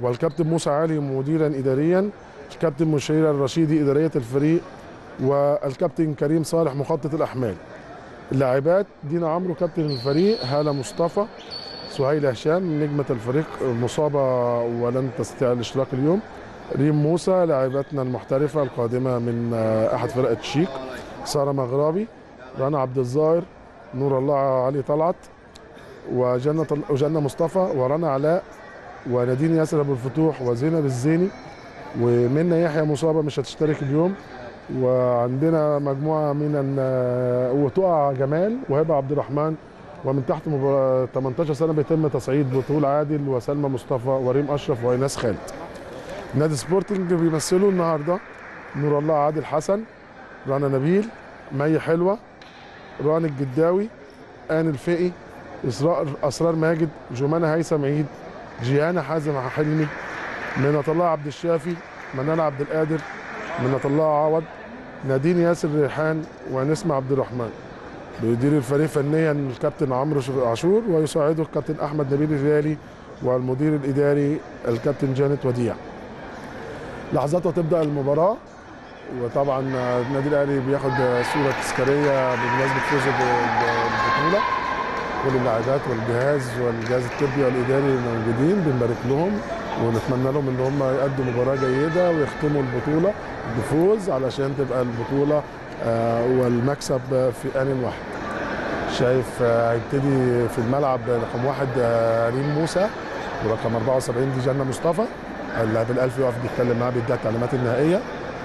والكابتن موسى علي مديرا اداريا الكابتن مشير الرشيدي اداريه الفريق والكابتن كريم صالح مخطط الاحمال اللاعبات دينا عمرو كابتن الفريق هاله مصطفى سهيل هشام نجمه الفريق مصابه ولن تستطيع الاشتراك اليوم ريم موسى لاعبتنا المحترفه القادمه من آه، احد فرق التشيك ساره مغربي رنا عبد الظاهر نور الله علي طلعت وجنة وجنة مصطفى ورنا علاء ونادين ياسر ابو الفتوح وزينب الزيني ومنى يحيى مصابه مش هتشترك اليوم وعندنا مجموعه من ال- وتقع جمال وهبه عبد الرحمن ومن تحت مباراة 18 سنه بيتم تصعيد بطول عادل وسلمى مصطفى وريم اشرف وايناس خالد نادي سبورتنج بيمثلوا النهارده نور الله عادل حسن رنا نبيل مي حلوه ران الجداوي آن الفقي إسراء أسرار ماجد جمانة هيثم عيد جيانا حازم حلمي منة الله عبد الشافي منال عبد القادر منة الله عوض نادين ياسر ريحان ونسمة عبد الرحمن بيدير الفريق فنيا الكابتن عمرو عاشور ويساعده الكابتن احمد نبيل الهلالي والمدير الاداري الكابتن جانت وديع لحظات وتبدا المباراه وطبعا النادي الاهلي بياخد صوره تذكاريه بمناسبه فوزه بالبطوله كل اللاعبات والجهاز والجهاز الطبي والاداري موجودين بنبارك لهم ونتمنى لهم ان هم يقدموا مباراه جيده ويختموا البطوله بفوز علشان تبقى البطوله آه، والمكسب في ان واحد شايف آه، هيبتدي في الملعب رقم واحد آه، ريم موسى ورقم 74 دي جنة مصطفى اللاعب الالفي يقف بيتكلم معاه بيديها التعليمات النهائيه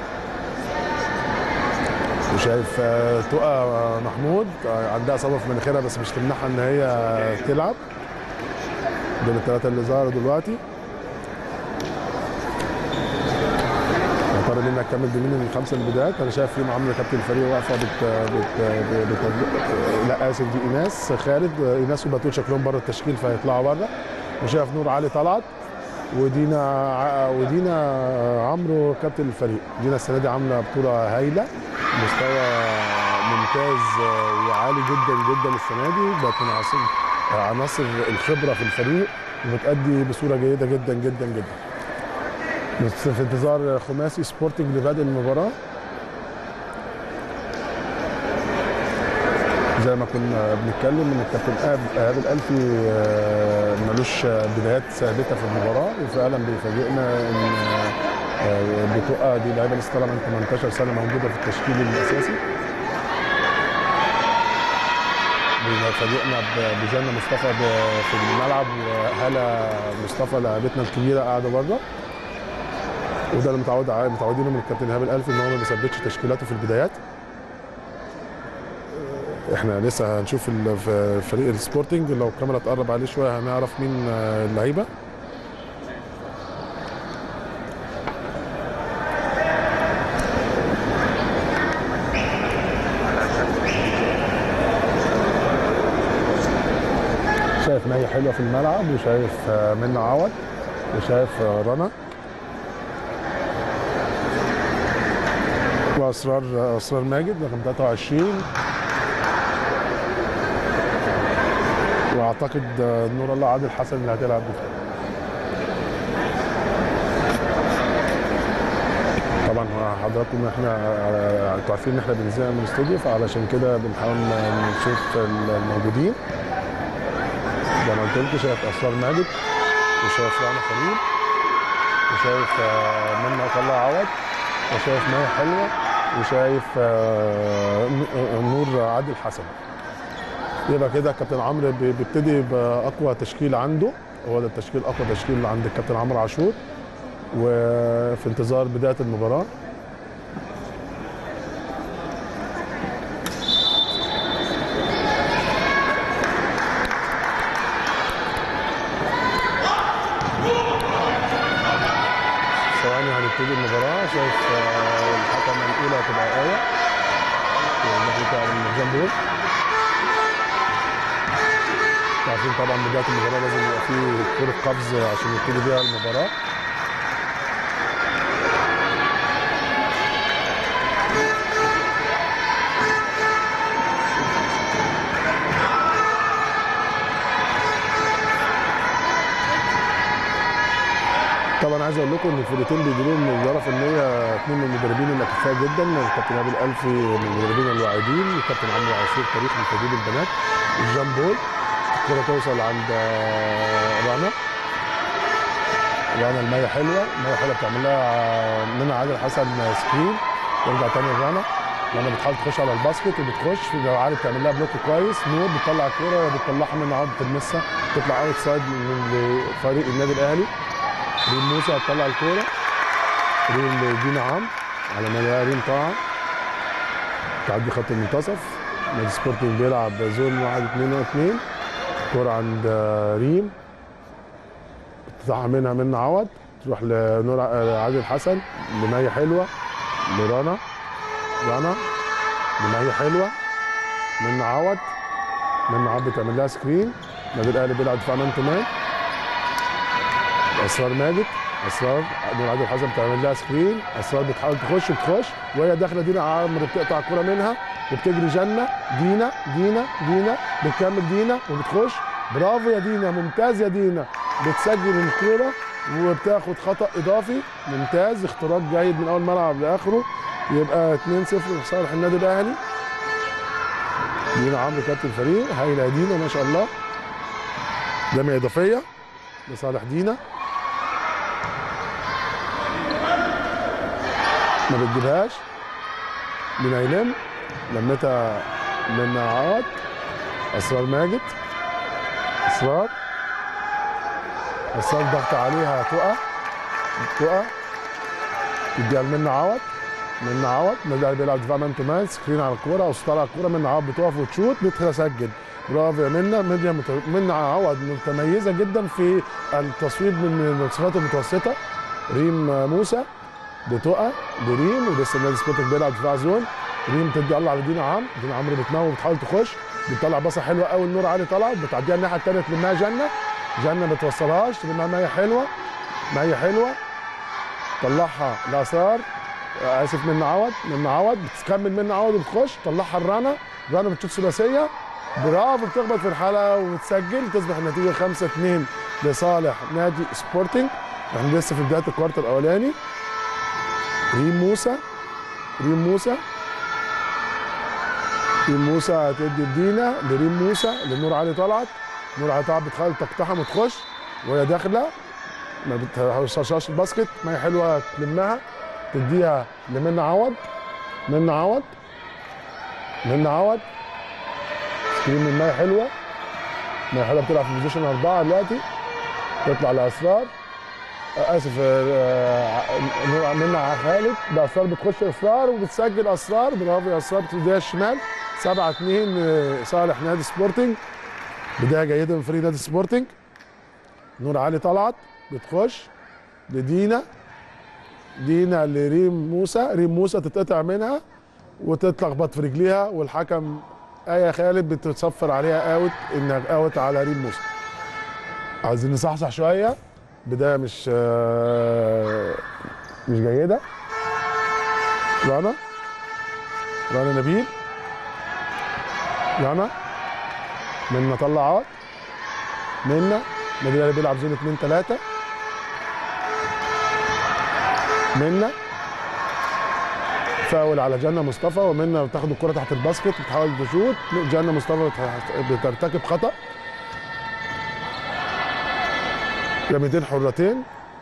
وشايف آه، تقى محمود آه، عندها اصابه في مناخيرها بس مش تمنعها ان هي تلعب دول الثلاثه اللي ظهروا دلوقتي يا ترى مين هتكمل بمين من الخمسه البدايات انا شايف فيهم عمرو كابتن الفريق واقفه بت بت بت لا اسف دي ايناس خالد ايناس وبتول شكلهم بره التشكيل فهيطلعوا بره وشايف نور علي طلعت ودينا ع- ودينا عمرو كابتن الفريق دينا السنه دي عامله بطوله هايله مستوى ممتاز وعالي جدا جدا السنه دي بقت من عناصر عناصر الخبره في الفريق وبتأدي بصوره جيده جدا جدا جدا بس في انتظار خماسي سبورتنج لبدء المباراه زي ما كنا بنتكلم ان الكابتن ايهاب ايهاب الالفي آه، ملوش بدايات ثابته في المباراه وفعلا بيفاجئنا ان آه، بتقى دي لعيبه لسه طالعه من 18 سنه موجوده في التشكيل الاساسي بيفاجئنا ب- بجنة مصطفى ب- في الملعب وهلا مصطفى لاعبتنا الكبيره قاعده بره وده اللي متعود ع- متعودينه من الكابتن ايهاب الالفي ان هو ما بيثبتش تشكيلاته في البدايات احنا لسه هنشوف ال- في فريق السبورتنج لو الكاميرا تقرب عليه شويه هنعرف مين آه، اللعيبه شايف مي حلوه في الملعب وشايف آه، منى عوض وشايف آه، رنا واسرار آه، اسرار ماجد رقم 23 واعتقد آه، نور الله عادل حسن اللي هتلعب بيه طبعا حضراتكم احنا آه، انتوا عارفين ان احنا بنذيع من الاستوديو فعلشان كده بنحاول نشوف الموجودين زي ما قلت لكم شايف اسرار ماجد وشايف رنا خليل وشايف آه، منى طلع عوض وشايف مي حلوه وشايف آه، ن- آه، نور عادل حسن يبقى كده كابتن عمرو بي- بيبتدي باقوى تشكيل عنده هو ده التشكيل اقوى تشكيل عند الكابتن عمرو عاشور وفي انتظار بدايه المباراه ثواني هنبتدي المباراه شايف آه، الحكم الاولى هتبقى ايه الناحيه بتاع الجنبور عارفين طبعا بدايه المباراه لازم يبقى فيه كره قفز عشان يبتدي بيها المباراه طبعا عايز اقول لكم ان الفرقتين بيديروا من الاداره الفنيه اثنين من المدربين الاكفاء جدا الكابتن نبيل الفي من المدربين الواعدين والكابتن عمرو عاشور تاريخ من تدريب البنات الجان بول الكره توصل عند آه، رنا رنا المية حلوه المية حلوه بتعمل لها منى عادل حسن سكرين ترجع تاني لرنا لما بتحاول تخش على الباسكت وبتخش لو عارف تعمل لها بلوك كويس نور بتطلع الكوره بتطلعها من عرض تلمسها تطلع اوت سايد من فريق النادي الاهلي ريم موسى هتطلع الكوره ريم دينا عم على ما يلاقي ريم طاعه تعدي خط المنتصف نادي سبورتنج بيلعب زون 1 2 2 كوره عند ريم بتطلع منها من عوض تروح لنور ع- عادل حسن لمية حلوه لرنا رنا لمية حلوه من عوض من عوض بتعمل لها سكرين النادي الاهلي بيلعب دفاع مان تو مان اسرار ماجد اسرار نور عادل حسن بتعمل لها سكرين اسرار بتحاول تخش بتخش وهي داخله دينا عمرو بتقطع الكوره منها وبتجري جنه دينا دينا دينا بتكمل دينا وبتخش برافو يا دينا ممتاز يا دينا بتسجل الكوره وبتاخد خطا اضافي ممتاز اختراق جيد من اول ملعب لاخره يبقى 2-0 لصالح النادي الاهلي دينا عمرو كابتن الفريق هايله يا دينا ما شاء الله لمية اضافيه لصالح دينا ما بتجيبهاش دينا يلم لمتها من عوض اسرار ماجد اسرار اسرار ضغط عليها تقع تقع تديها لمنى عوض منى عوض النادي بيلعب دفاع مان تو مان سكرين على الكوره او ستار على الكوره منى عوض بتقف وتشوت بتسجل برافو يا منى منى مت- منى عوض متميزه جدا في التصويب من المسافات المتوسطه ريم موسى بتقع بريم ولسه النادي سبورتنج بيلعب دفاع زون ريم تدي الله على دينا عمرو دينا عمرو بتنوم بتحاول تخش بتطلع باصه حلوه قوي النور علي طلعت بتعديها الناحيه الثانيه تلمها جنه جنه ما بتوصلهاش تلمها ميه حلوه ميه حلوه طلعها لاسرار آه، اسف من عوض من عوض بتكمل من عوض وبتخش طلعها الرنا رنا بتشوط ثلاثيه برافو بتخبط في الحلقه وتسجل تصبح النتيجه 5 2 لصالح نادي سبورتنج احنا لسه في بدايه الكوارتر الاولاني ريم موسى ريم موسى ريم موسى هتدي الدينا لريم موسى لنور علي طلعت نور علي طلعت بتحاول تقتحم وتخش وهي داخله ما بتهشش الباسكت ما هي حلوه تلمها تديها لمنى عوض منى عوض منى عوض سكرين من ماي حلوه ماي حلوه بتلعب في بوزيشن اربعه دلوقتي تطلع لاسرار اسف آه، نور منى خالد ده اسرار بتخش اسرار وبتسجل اسرار برافو يا اسرار بتديها الشمال 7 2 صالح نادي سبورتنج بدايه جيده من فريق نادي سبورتنج نور علي طلعت بتخش لدينا دينا لريم موسى ريم موسى تتقطع منها وتتلخبط في رجليها والحكم ايه خالد بتصفر عليها اوت انها اوت على ريم موسى عايزين نصحصح شويه بدايه مش آه، مش جيده رنا رنا نبيل رنا منا طلع عوض منا النادي الاهلي بيلعب زون 2 3 منا فاول على جنة مصطفى ومنا بتاخد الكرة تحت الباسكت بتحاول تشوط جنة مصطفى بت- بترتكب خطأ رميتين حرتين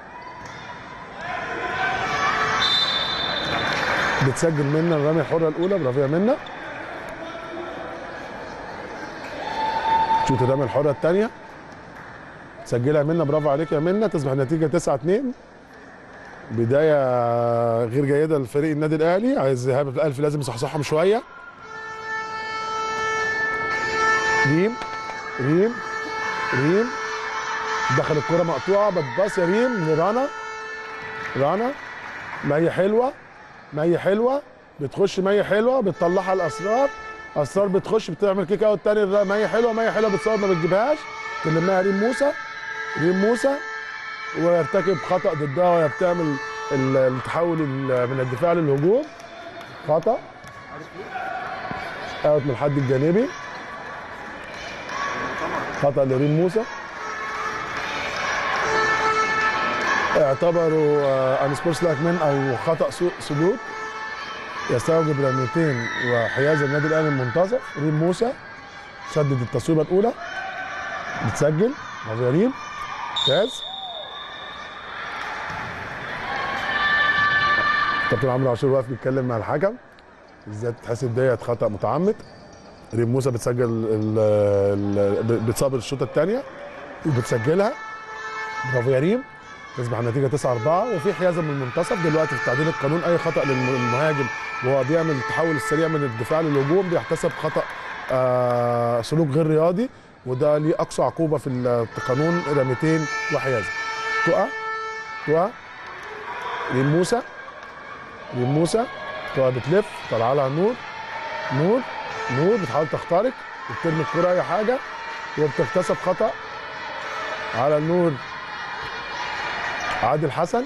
بتسجل منا الرمية الحرة الأولى برافو يا منا شوط الرمية الحرة الثانية سجلها منا برافو عليك يا منا تصبح النتيجة 9 2 بداية غير جيدة لفريق النادي الأهلي عايز إيهاب الألف لازم يصحصحهم شوية ريم ريم ريم دخل الكرة مقطوعة بتباص يا ريم لرنا رنا مية حلوة مية حلوة بتخش مية حلوة بتطلعها الأسرار أسرار بتخش بتعمل كيك أوت تاني مية حلوة مية حلوة بتصور ما بتجيبهاش تلمها ريم موسى ريم موسى ويرتكب خطا ضدها وهي بتعمل ال- التحول ال- من الدفاع للهجوم خطا اوت من الحد الجانبي خطا لريم موسى اعتبروا ان سبورتس لايك مان او خطا سوء سلوك يستوجب رميتين وحيازه النادي الاهلي المنتصف ريم موسى سدد التصويبه الاولى بتسجل برافو يا ريم ممتاز كابتن عمرو عاشور واقف بيتكلم مع الحكم ازاي تتحسب ديت خطا متعمد ريم موسى بتسجل ال- ال- بتصابر الشوطه الثانيه وبتسجلها برافو يا ريم تصبح النتيجه 9 4 وفي حيازه من المنتصف دلوقتي في تعديل القانون اي خطا للمهاجم وهو بيعمل التحول السريع من الدفاع للهجوم بيحتسب خطا آه سلوك غير رياضي وده ليه اقصى عقوبه في القانون رميتين وحيازه تقع تقع ريم موسى ريم موسى تقع بتلف طالعه لها نور نور نور بتحاول تخترق وبترمي الكوره اي حاجه وبتكتسب خطا على النور عادل حسن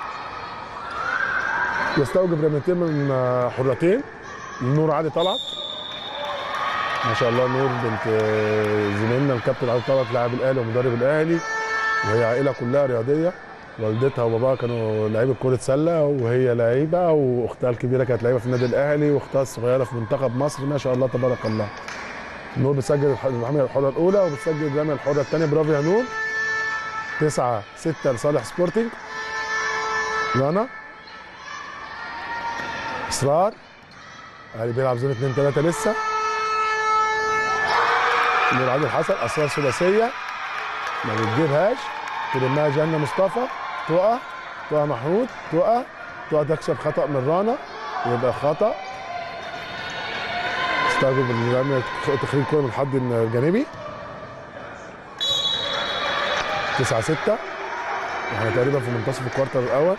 يستوجب رميتين من آه، حرتين النور علي طلعت ما شاء الله نور بنت آه، زميلنا الكابتن علي طلعت لاعب الاهلي ومدرب الاهلي وهي عائله كلها رياضيه والدتها وباباها كانوا لعيبه كره سله وهي لعيبه واختها الكبيره كانت لعيبه في النادي الاهلي واختها الصغيره في منتخب مصر ما شاء الله تبارك الله نور بتسجل الح- الرميه الحره الاولى وبتسجل الرميه الحره الثانيه برافو يا نور 9 6 لصالح سبورتنج رنا اصرار الاهلي بيلعب زون 2 3 لسه نور عادل حسن اسرار ثلاثيه ما بتجيبهاش تلمها جنة مصطفى تقع تقع محمود تقع تقع تكسب خطأ من رانا يبقى خطأ استخدم الرمية تخريج كرة من الحد الجانبي 9 6 احنا تقريبا في منتصف الكوارتر الاول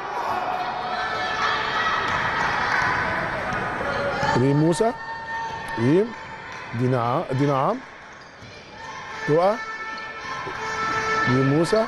ريم موسى ريم دينا ع- دينا عم تقع ريم موسى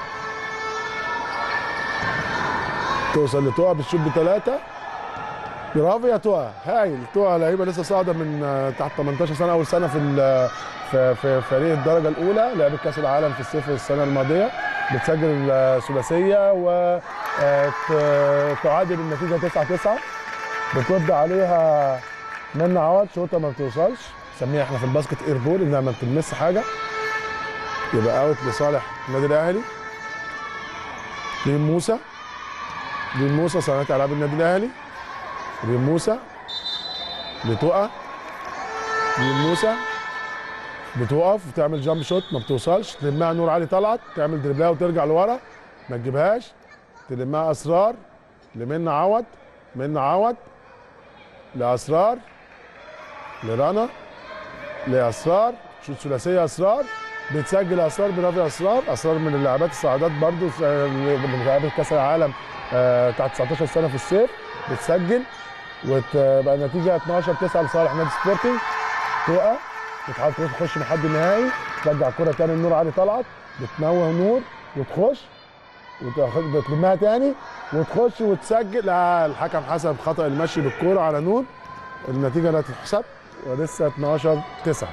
توصل لتقع بتشوط بثلاثة برافو يا تقع هايل تقع لعيبه لسه صاعده من آه، تحت 18 سنه اول سنه في ال- في في فريق الدرجه الاولى لعبت كاس العالم في الصيف السنه الماضيه بتسجل آه، ثلاثيه و آه، ت- تعادل النتيجه 9 9 بترد عليها منى عوض شوطه ما بتوصلش نسميها احنا في الباسكت اير بول انها ما بتلمس حاجه يبقى اوت لصالح النادي الاهلي ريم موسى ريم موسى صانعة العاب النادي الاهلي ريم موسى بتقع ريم موسى بتقف وتعمل جامب شوت ما بتوصلش تلمها نور علي طلعت تعمل دربلايه وترجع لورا ما تجيبهاش تلمها اسرار لمنى عوض منى عوض لاسرار لرنا لاسرار شوط ثلاثيه اسرار بتسجل اسرار برافو يا اسرار اسرار من اللاعبات الصاعدات برضو من لاعبات كاس العالم آه، تحت 19 سنه في الصيف بتسجل وتبقى النتيجه 12 9 لصالح نادي سبورتنج تقع بتحاول تروح تخش لحد النهائي ترجع الكره تاني لنور علي طلعت بتنوه نور وتخش وتاخد بتلمها تاني وتخش وتسجل لا الحكم حسب خطا المشي بالكوره على نور النتيجه لا تحسب ولسه 12 9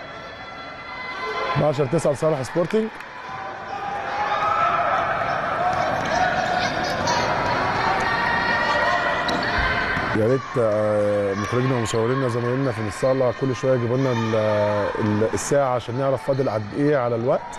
12 9 لصالح سبورتنج يا ريت آه، مخرجنا ومصورينا زمايلنا في الصاله كل شويه يجيبوا لنا ال- ال- الساعه عشان نعرف فاضل قد ايه على الوقت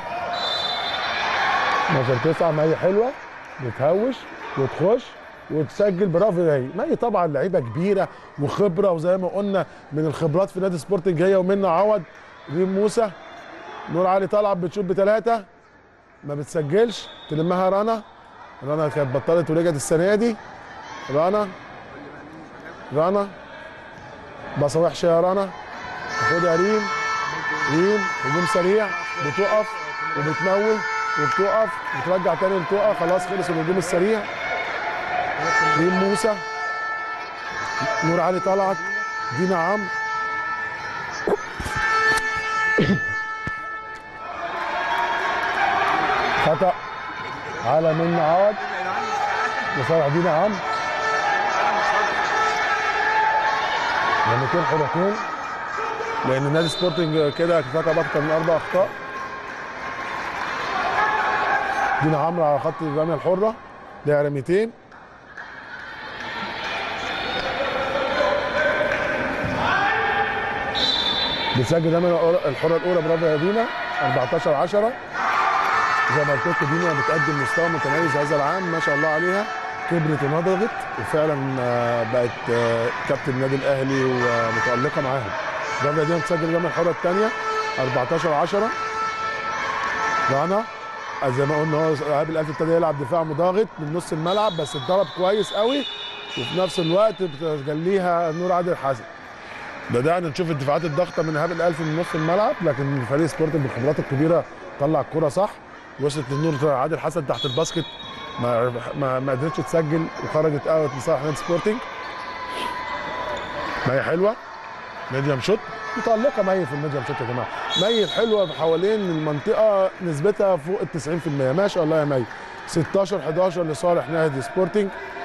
12 9 مي حلوه بتهوش وتخش وتسجل برافو يا هي مي طبعا لعيبه كبيره وخبره وزي ما قلنا من الخبرات في نادي سبورتنج هي ومنى عوض ريم موسى نور علي طلعت بتشوط بثلاثه ما بتسجلش تلمها رنا رنا كانت بطلت ورجعت السنه دي رنا رنا باصه وحشه يا رنا خدها ريم ريم هجوم سريع بتقف وبتمول وبتقف بترجع تاني لتقع خلاص خلص الهجوم السريع ريم موسى نور علي طلعت دينا عمرو خطأ على منى عوض لصالح دينا عمرو رميتين حرتين لان نادي سبورتنج كده ارتكب اكتر من اربع اخطاء دينا عمرو على خط الرميه الحره لها رميتين بتسجل دايما الحره الاولى برافو يا دينا 14 10 زي ما قلت لكم دينا بتقدم مستوى متميز هذا العام ما شاء الله عليها كبرت ونضجت وفعلا آه، بقت آه، كابتن النادي الاهلي ومتالقه معاهم برافو يا دينا بتسجل دايما الحره الثانيه 14 10 رنا زي ما قلنا هو ايهاب الالف ابتدى يلعب دفاع مضاغط من نص الملعب بس اتضرب كويس قوي وفي نفس الوقت بتجليها نور عادل حسن بدانا نشوف الدفاعات الضغطه من ايهاب الالف من نص الملعب لكن فريق سبورتنج بالخبرات الكبيره طلع الكره صح وصلت للنور عادل حسن تحت الباسكت ما ما, ما قدرتش تسجل وخرجت اوت لصالح نادي سبورتنج ما هي حلوه ميديم شوت متألقة مي في الميديم شوت يا جماعة مي الحلوة حوالين المنطقة نسبتها فوق ال 90% ما شاء الله يا مي 16 11 لصالح نادي سبورتنج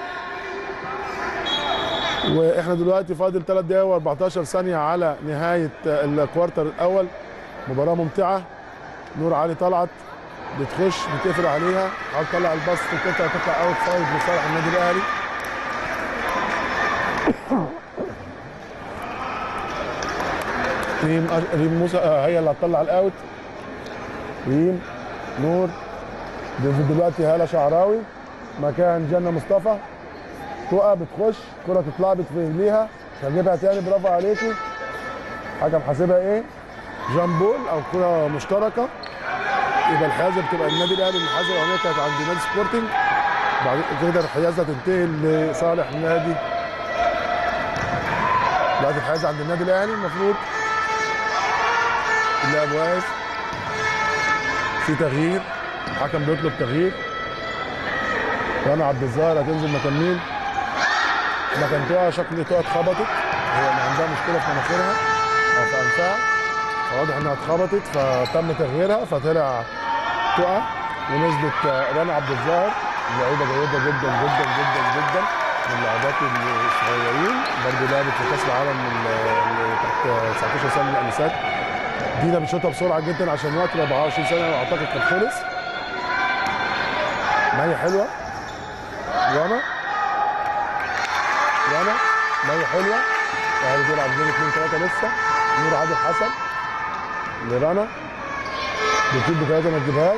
واحنا دلوقتي فاضل 3 دقايق و14 ثانية على نهاية الكوارتر الأول مباراة ممتعة نور علي طلعت بتخش بتقفل عليها حاول تطلع الباص تقطع تطلع اوت سايد لصالح النادي الأهلي ريم أش... ريم موسى آه هي اللي هتطلع الاوت ريم نور دل- دلوقتي هاله شعراوي مكان جنه مصطفى تقع بتخش كره تتلعبت في رجليها هجيبها تاني برافو عليكي حكم حاسبها ايه جامبول او كره مشتركه يبقى الحيازه بتبقى النادي الاهلي الحيازه الاولانيه كانت عند نادي سبورتنج بعد كده الحيازه تنتهي لصالح نادي دلوقتي الحيازه عند النادي الاهلي المفروض اللاعب واقف في تغيير الحكم بيطلب تغيير رنا عبد الظاهر هتنزل مكان مين؟ مكان تقع شكل تقع اتخبطت هي ما عندها مشكله في مناخيرها او في انفها فواضح انها اتخبطت فتم تغييرها فطلع تقع ونزلت رنا عبد الظاهر لعيبه جيده جدا جدا جدا جدا من اللاعبات الصغيرين برضه لعبت في كاس العالم من ال- تحت 19 سنه للانسات دينا بتشوطها بسرعه جدا عشان الوقت 24 سنه اعتقد كان خلص ما هي حلوه رنا رنا ما هي حلوه الاهلي بيلعب 2 2 3 لسه نور عادل حسن لرنا بتجيب بثلاثه ما تجيبهاش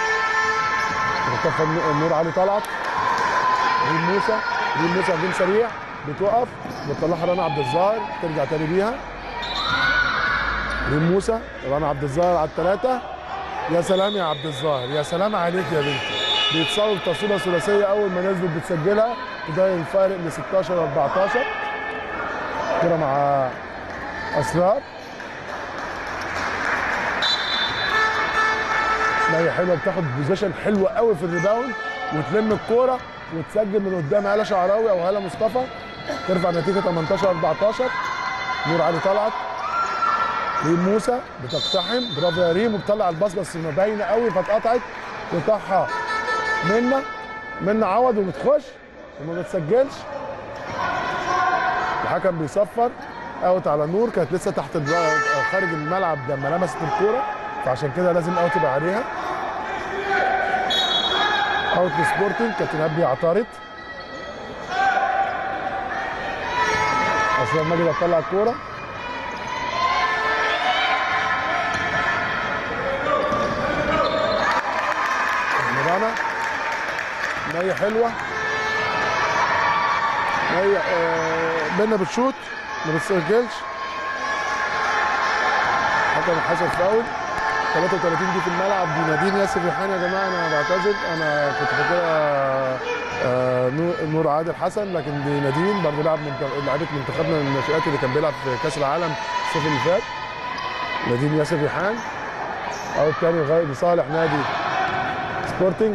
بتطفى نور علي طلعت ريم موسى ريم موسى جيم سريع بتوقف بتطلعها رنا عبد الظاهر ترجع تاني بيها ريم موسى رنا عبد الظاهر على الثلاثه يا سلام يا عبد الظاهر يا سلام عليك يا بنتي بيتصور تصويره ثلاثيه اول ما نزلت بتسجلها تضايق الفارق ل 16 14 كره مع اسرار ما هي حلوه بتاخد بوزيشن حلوه قوي في الريباوند وتلم الكوره وتسجل من قدام هاله شعراوي او هاله مصطفى ترفع نتيجه 18 14 نور علي طلعت ريم موسى بتقتحم برافو يا ريم وبتطلع الباص بس ما باينه قوي فاتقطعت وطاحها منا منا عوض وبتخش وما بتسجلش الحكم بيصفر اوت على نور كانت لسه تحت الب- خارج الملعب لما لمست الكوره فعشان كده لازم اوت يبقى عليها اوت لسبورتنج كابتن هاب بيعترض اسلام ماجد هتطلع الكوره مرانا مية حلوة مية آه بينا بتشوت ما بتسجلش حكم حسن فاول 33 دي في الملعب دي نادين ياسر ريحان يا جماعه انا بعتذر انا كنت فاكرها آه، نور- نور عادل حسن لكن دي نادين برضه لاعب منت- لعيبه منتخبنا من الناشئات اللي كان بيلعب في كاس العالم الصيف اللي فات نادين ياسر ريحان او الثاني لغايه لصالح نادي سبورتنج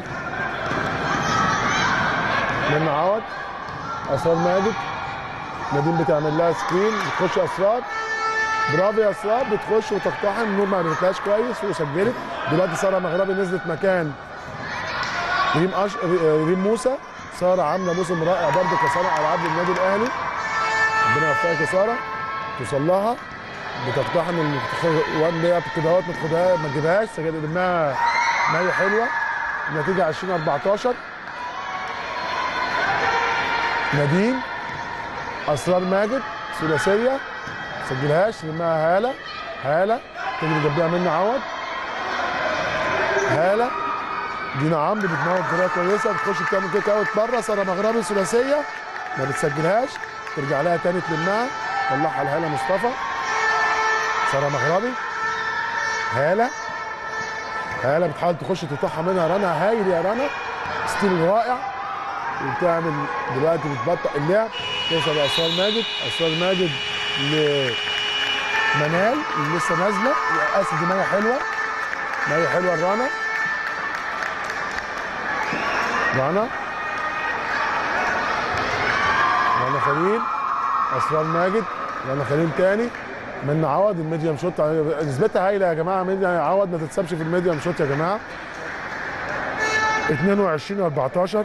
من عوض اسرار ماجد نادين بتعمل لها سكرين بتخش اسرار برافو يا اسرار بتخش وتقتحم نور ما عملتهاش كويس وسجلت دلوقتي ساره مغربي نزلت مكان ريم أش... ريم موسى ساره عامله موسم رائع برضه كصانع العاب للنادي الاهلي ربنا يوفقك يا ساره توصل لها بتقتحم المتخ- وان لياب كده اهوت ما تاخدها ما تجيبهاش سجلت انها ما هي حلوه النتيجه 20 14 نادين اسرار ماجد ثلاثيه ما سجلهاش رماها هاله هاله تجري جنبها منى عوض هاله دينا عمرو بتنور بطريقه كويسه بتخش بتعمل كيك اوت بره ساره مغربي ثلاثيه ما بتسجلهاش ترجع لها تاني تلمها طلعها لهاله مصطفى ساره مغربي هاله هاله بتحاول تخش تقطعها منها رنا هايل يا رنا ستيل رائع وبتعمل دلوقتي بتبطئ اللعب توصل لاسرار ماجد اسرار ماجد لمنال اللي لسه نازله اسف دي ميه حلوه ميه حلوه لرنا رنا رنا خليل اسرار ماجد رنا خليل تاني من عوض الميديم شوت نسبتها هايله يا جماعه ميديم عوض ما تتسابش في الميديم شوت يا جماعه 22 14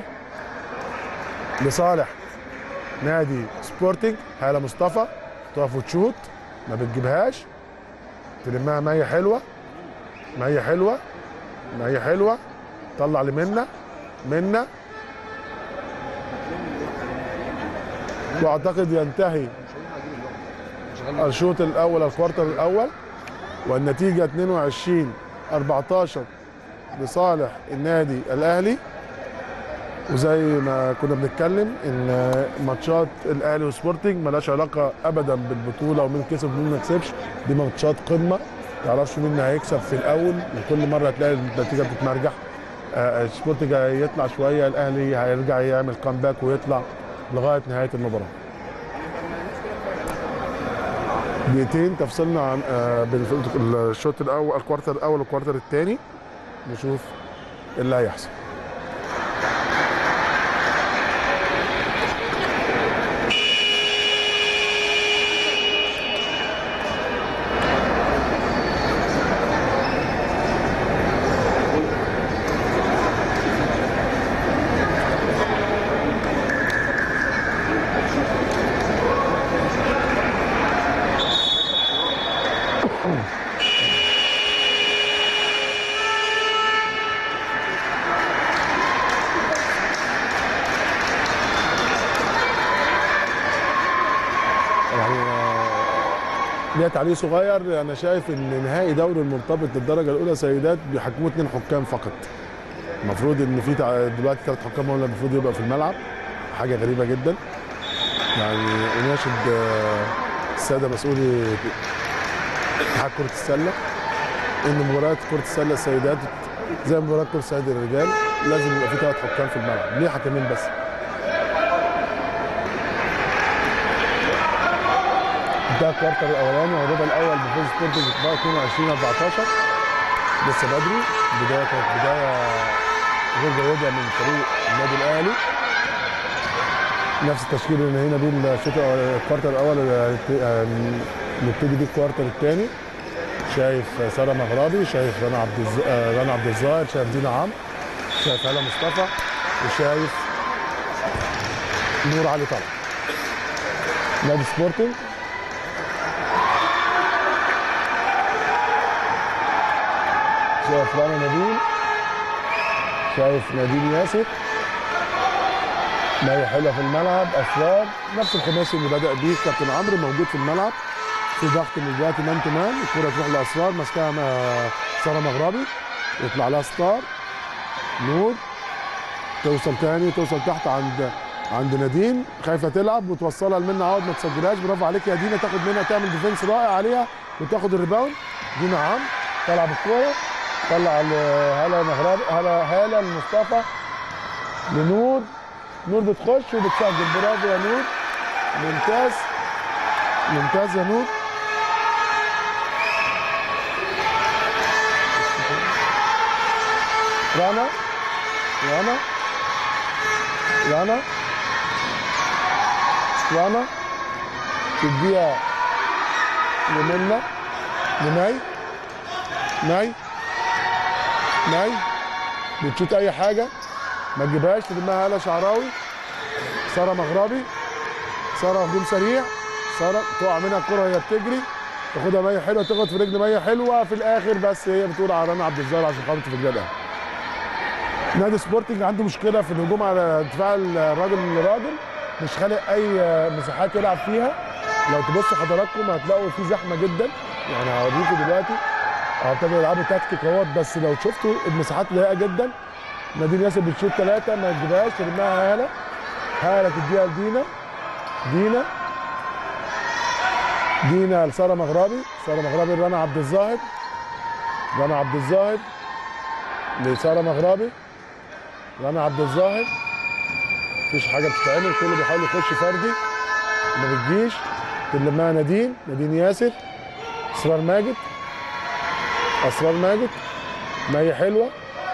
لصالح نادي سبورتنج هاله مصطفى تقف وتشوت ما بتجيبهاش تلمها مية حلوه مية حلوه مية حلوه طلع لمنى منى واعتقد ينتهي الشوط الاول الكوارتر الاول والنتيجه 22 14 لصالح النادي الاهلي وزي ما كنا بنتكلم ان ماتشات الاهلي وسبورتنج ملهاش علاقه ابدا بالبطوله ومين كسب ومين ما كسبش دي ماتشات قمه ما تعرفش مين هيكسب في الاول وكل مره تلاقي النتيجه بتتمرجح آه، سبورتنج هيطلع شويه الاهلي هيرجع يعمل كامباك ويطلع لغايه نهايه المباراه دقيقتين تفصلنا عن آه، بين الشوط الاول الكوارتر الاول والكوارتر الثاني نشوف إيه اللي هيحصل يعني آه، ليها تعليق صغير انا شايف ان نهائي دوري المرتبط للدرجه الاولى سيدات بيحكموا اثنين حكام فقط المفروض ان في تع- دلوقتي ثلاث حكام هم اللي المفروض يبقى في الملعب حاجه غريبه جدا يعني اناشد آه، الساده مسؤولي اتحاد كره السله ان مباريات كره السله السيدات زي مباريات كره السله الرجال لازم يبقى في ثلاث حكام في الملعب ليه حكمين بس ده الكوارتر الاولاني والربع الاول بفوز سبورتنج 22 14 لسه بدري بدايه كانت بدايه غير جيده من فريق النادي الاهلي نفس التشكيل اللي هنا بيه الشوط الأول- الكوارتر الاول آه، نبتدي بيه الكوارتر الثاني شايف ساره مغربي شايف رنا عبد الز... آه، رنا عبد الظاهر شايف دينا عمرو شايف هلا مصطفى وشايف نور علي طلع نادي سبورتنج شايف رنا نادين شايف نادين ياسر مية حلوة في الملعب أسرار نفس الخماسي اللي بدأ بيه كابتن عمرو موجود في الملعب في ضغط من دلوقتي مان تو مان الكرة تروح لأسرار ماسكها م- سارة مغربي يطلع لها ستار نور توصل تاني توصل تحت عند عند نادين خايفه تلعب وتوصلها لمنى عوض ما تسجلهاش برافو عليك يا دينا تاخد منها تعمل ديفنس رائع عليها وتاخد الريباوند دينا عم تلعب الكوره طلع ل- هلا مغربي هلا هلا لمصطفى لنور نور بتخش وبتسجل برافو يا نور ممتاز ممتاز يا نور رنا رنا رنا رنا تديها لمنى لمي مي مي بتشوت اي حاجه ما تجيبهاش ترميها هاله شعراوي ساره مغربي ساره هجوم سريع ساره تقع منها الكره وهي بتجري تاخدها ميه حلوه تاخد في رجل ميه حلوه في الاخر بس هي بتقول على رنا عبد الظاهر عشان خاطر في الجدع نادي سبورتنج عنده مشكله في الهجوم على دفاع الراجل لراجل مش خالق اي مساحات يلعب فيها لو تبصوا حضراتكم هتلاقوا في زحمه جدا يعني هوريكم دلوقتي ابتدوا يلعبوا تكتيك اهوت بس لو شفتوا المساحات ضيقه جدا نادين ياسر بتشوط ثلاثه ما تجيبهاش ترميها هاله هاله تديها لدينا دينا دينا لساره مغربي ساره مغربي رنا عبد الظاهر رنا عبد الظاهر لساره مغربي رنا عبد الظاهر مفيش حاجه بتتعمل كله بيحاول يخش فردي ما بتجيش تلمها نادين نادين ياسر اسرار ماجد اسرار ماجد مي حلوه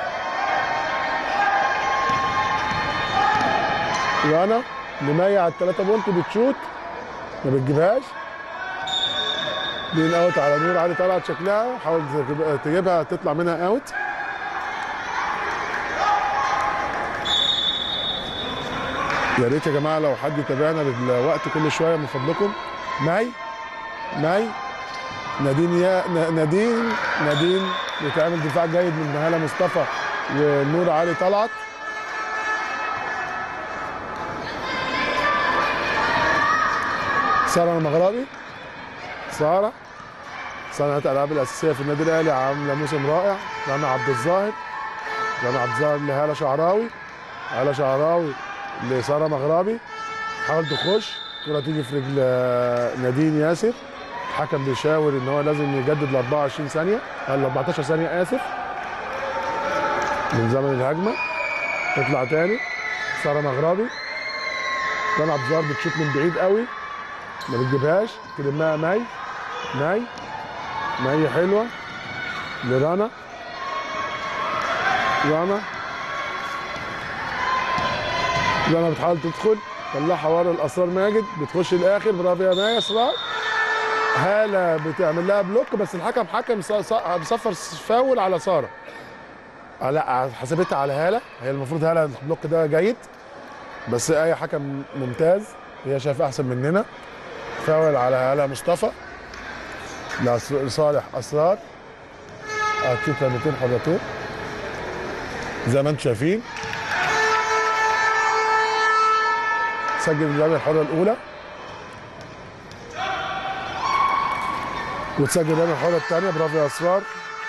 رنا لمي على الثلاثه بونت بتشوت ما بتجيبهاش لين اوت على نور علي طلعت شكلها حاول تجيب- تجيبها تطلع منها اوت يا ريت يا جماعه لو حد يتابعنا بالوقت كل شويه من فضلكم ماي ماي نادين يا ن- نادين نادين بتعمل دفاع جيد من هاله مصطفى ونور علي طلعت ساره المغربي ساره صانعة الالعاب الاساسيه في النادي الاهلي عامله موسم رائع رنا عبد الظاهر رنا عبد الظاهر لهاله شعراوي هاله شعراوي لساره مغربي حاول تخش الكره تيجي في رجل آه، نادين ياسر الحكم بيشاور ان هو لازم يجدد ل 24 ثانيه ال 14 ثانيه اسف من زمن الهجمه تطلع تاني ساره مغربي رنا عبد الظاهر بتشوط من بعيد قوي ما بتجيبهاش تلمها مي مي مي حلوه لرنا رنا رنا بتحاول تدخل طلعها ورا الاسرار ماجد بتخش الاخر برافو يا مي اسرار هاله بتعمل لها بلوك بس الحكم حكم ص- ص- بصفر فاول على ساره آه لا حسبتها على هاله هي المفروض هاله البلوك ده جيد بس اي حكم ممتاز هي شايفه احسن مننا فاول على هاله مصطفى لص- لصالح اسرار هتشوف رميتين حرتين زي ما انتم شايفين سجل الرميه الحره الاولى وتسجل الرميه الحره الثانيه برافو يا اسرار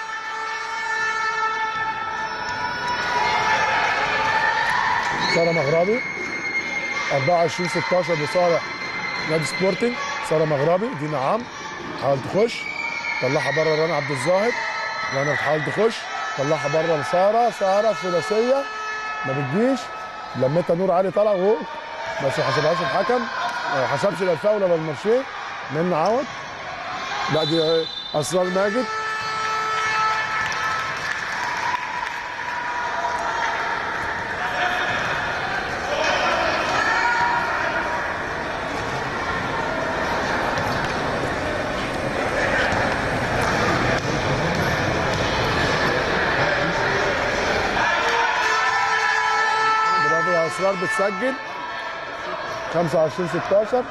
ساره مغربي 24 16 لصالح نادي سبورتنج ساره مغربي دي نعم حاول تخش طلعها بره رنا عبد الظاهر رنا بتحاول تخش طلعها بره لساره ساره ثلاثيه ما بتجيش لمتها نور علي طلع وهو بس ما حسبهاش الحكم ما حسبش لا الفاول ولا المارشيه من عوض لا دي اسرار ماجد برافو يا اسرار بتسجل 25 16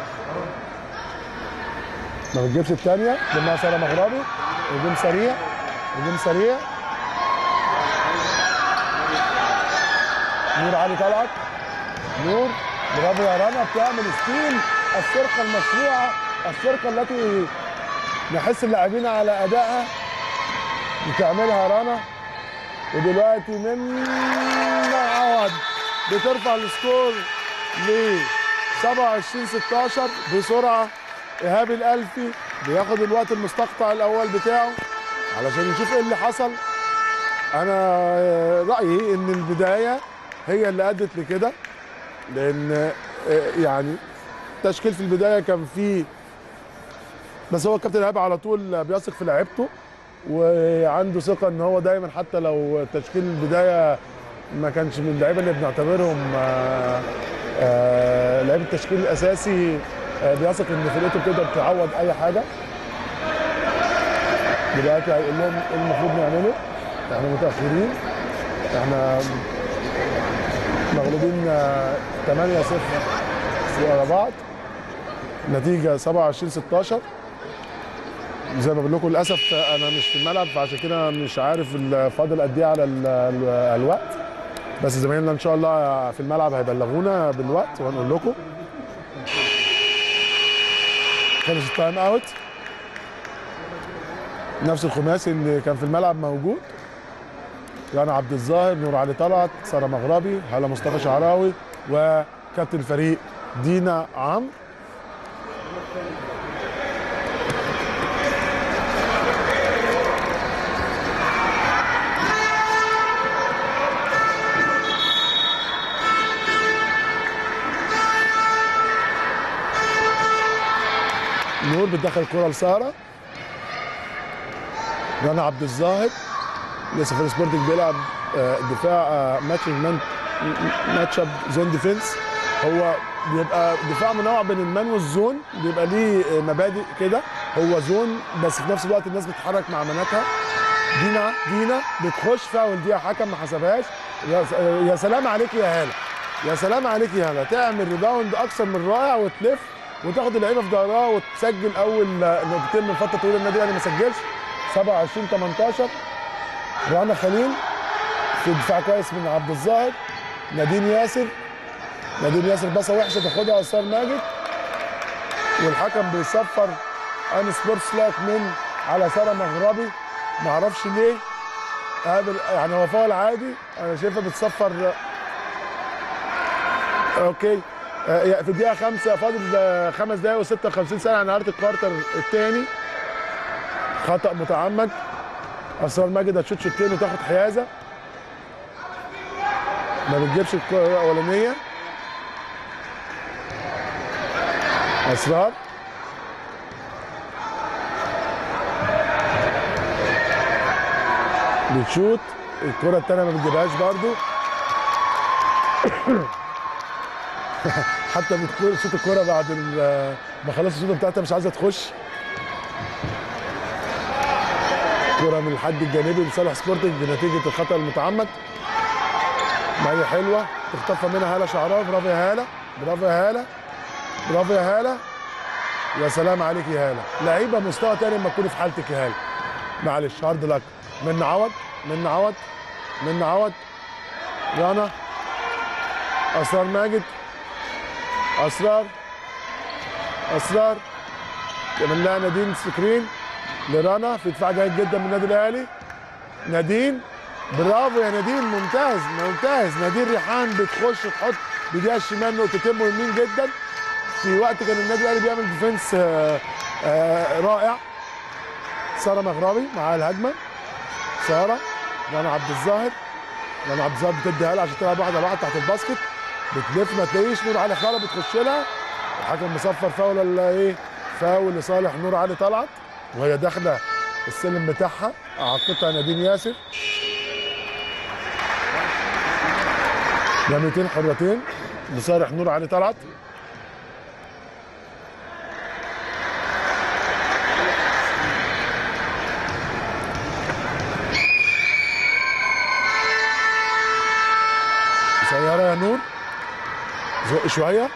ما بتجيبش الثانيه لما ساره مغربي هجوم سريع هجوم سريع نور علي طلعت نور برافو يا رنا بتعمل ستيل السرقه المشروعه السرقه التي نحس اللاعبين على ادائها بتعملها رنا ودلوقتي من عوض بترفع السكور ل 27 16 بسرعه ايهاب الالفي بياخد الوقت المستقطع الاول بتاعه علشان يشوف ايه اللي حصل انا رايي ان البدايه هي اللي ادت لكده لان آه، يعني التشكيل في البدايه كان فيه بس هو الكابتن ايهاب على طول بيثق في لعيبته وعنده ثقه ان هو دايما حتى لو تشكيل البدايه ما كانش من اللعيبه اللي بنعتبرهم آه، آه، لعيبه التشكيل الاساسي آه، بيثق ان فرقته بتقدر تعوض اي حاجه دلوقتي هيقول لهم ايه المفروض نعمله احنا متاخرين احنا مغلوبين آه، 8 0 ورا بعض نتيجه 27 16 زي ما بقول لكم للاسف انا مش في الملعب فعشان كده مش عارف ال- فاضل قد ايه على ال- ال- الوقت بس زمايلنا ان شاء الله في الملعب هيبلغونا بالوقت وهنقول لكم خلص التايم اوت نفس الخماسي اللي كان في الملعب موجود رنا عبد الظاهر نور علي طلعت ساره مغربي هلا مصطفى شعراوي وكابتن الفريق دينا عمرو نور بتدخل الكره لساره رنا عبد الظاهر لسه في سبورتنج بيلعب آه، دفاع آه، ماتشنج مان ماتش اب زون ديفنس هو بيبقى دفاع منوع بين المان والزون بيبقى ليه آه، مبادئ كده هو زون بس في نفس الوقت الناس بتتحرك مع مناتها دينا دينا بتخش فاول دي حكم ما حسبهاش يا س- آه، يا سلام عليك يا هاله يا سلام عليك يا هاله تعمل ريباوند اكثر من رائع وتلف وتاخد اللعيبه في ظهرها وتسجل اول آه، نقطتين من فتره طويله النادي الاهلي ما سجلش 27 18 رنا خليل في دفاع كويس من عبد الظاهر نادين ياسر نادين ياسر بصه وحشه تاخدها اسار ماجد والحكم بيصفر ان سبورتس لاك من على ساره مغربي ما اعرفش ليه قابل يعني هو فاول عادي انا شايفها بتصفر اوكي آه، في الدقيقه خمسة فاضل آه، خمس دقايق و56 ثانيه على نهايه الكوارتر الثاني خطا متعمد اسرار ماجد هتشوت شوتين وتاخد حيازه ما بتجيبش الكره الاولانيه اسرار بتشوت الكره الثانيه ما بتجيبهاش برضو حتى بتكون شوت الكره بعد ال- ما خلصت الشوط بتاعتها مش عايزه تخش كرة من الحد الجانبي لصالح سبورتنج بنتيجة الخطأ المتعمد ما هي حلوة تخطفها منها هالة شعراوي برافو يا هالة برافو يا هالة برافو يا هالة يا سلام عليك يا هالة لعيبة مستوى تاني لما تكوني في حالتك يا هالة معلش هارد لك من عوض من عوض من عوض رنا أسرار ماجد أسرار أسرار يعمل لها نادين سكرين لرنا في دفاع جيد جدا من النادي الاهلي نادين برافو يا نادين ممتاز ممتاز نادين ريحان بتخش تحط بايديها الشمال نقطتين مهمين جدا في وقت كان النادي الاهلي بيعمل ديفنس آه، آه، رائع ساره مغربي معاها الهجمه ساره رنا عبد الظاهر رنا عبد الظاهر بتديها لها عشان تلعب واحده واحده تحت الباسكت بتلف ما تلاقيش نور علي خالد بتخش لها الحكم مصفر فاول ولا ايه فاول لصالح نور علي طلعت وهي داخله السلم بتاعها عقدتها نادين ياسر رميتين حرتين لصالح نور علي طلعت قصيرة يا نور زق شوية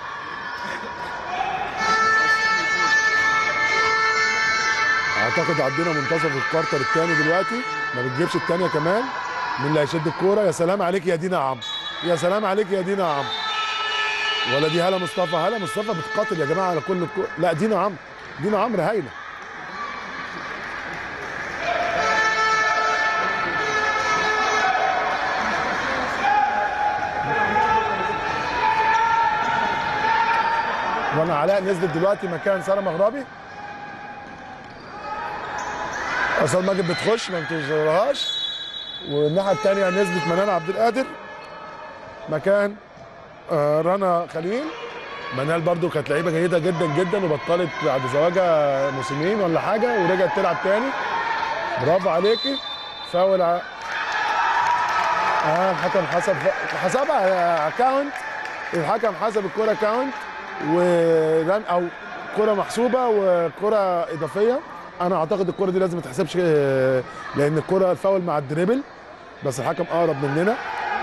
اعتقد عدينا منتصف الكوارتر الثاني دلوقتي ما بتجيبش الثانيه كمان مين اللي هيشد الكوره يا سلام عليك يا دينا عمرو يا سلام عليك يا دينا عمرو ولا دي هلا مصطفى هلا مصطفى بتقاتل يا جماعه على كل الكو... لا دينا عمرو دينا عمرو هايله وانا علاء نزلت دلوقتي مكان ساره مغربي اصل ماجد بتخش ما بتظهرهاش والناحيه الثانيه نزلت منال عبد القادر مكان آه، رنا خليل منال برضو كانت لعيبه جيده جدا جدا وبطلت بعد زواجها موسمين ولا حاجه ورجعت تلعب تاني برافو عليكي فاول ع... اه الحكم حسب حسبها اكاونت الحكم حسب الكره كاونت ورن او كره محسوبه وكره اضافيه انا اعتقد الكره دي لازم ما تحسبش آه، لان الكره الفاول مع الدريبل بس الحكم اقرب مننا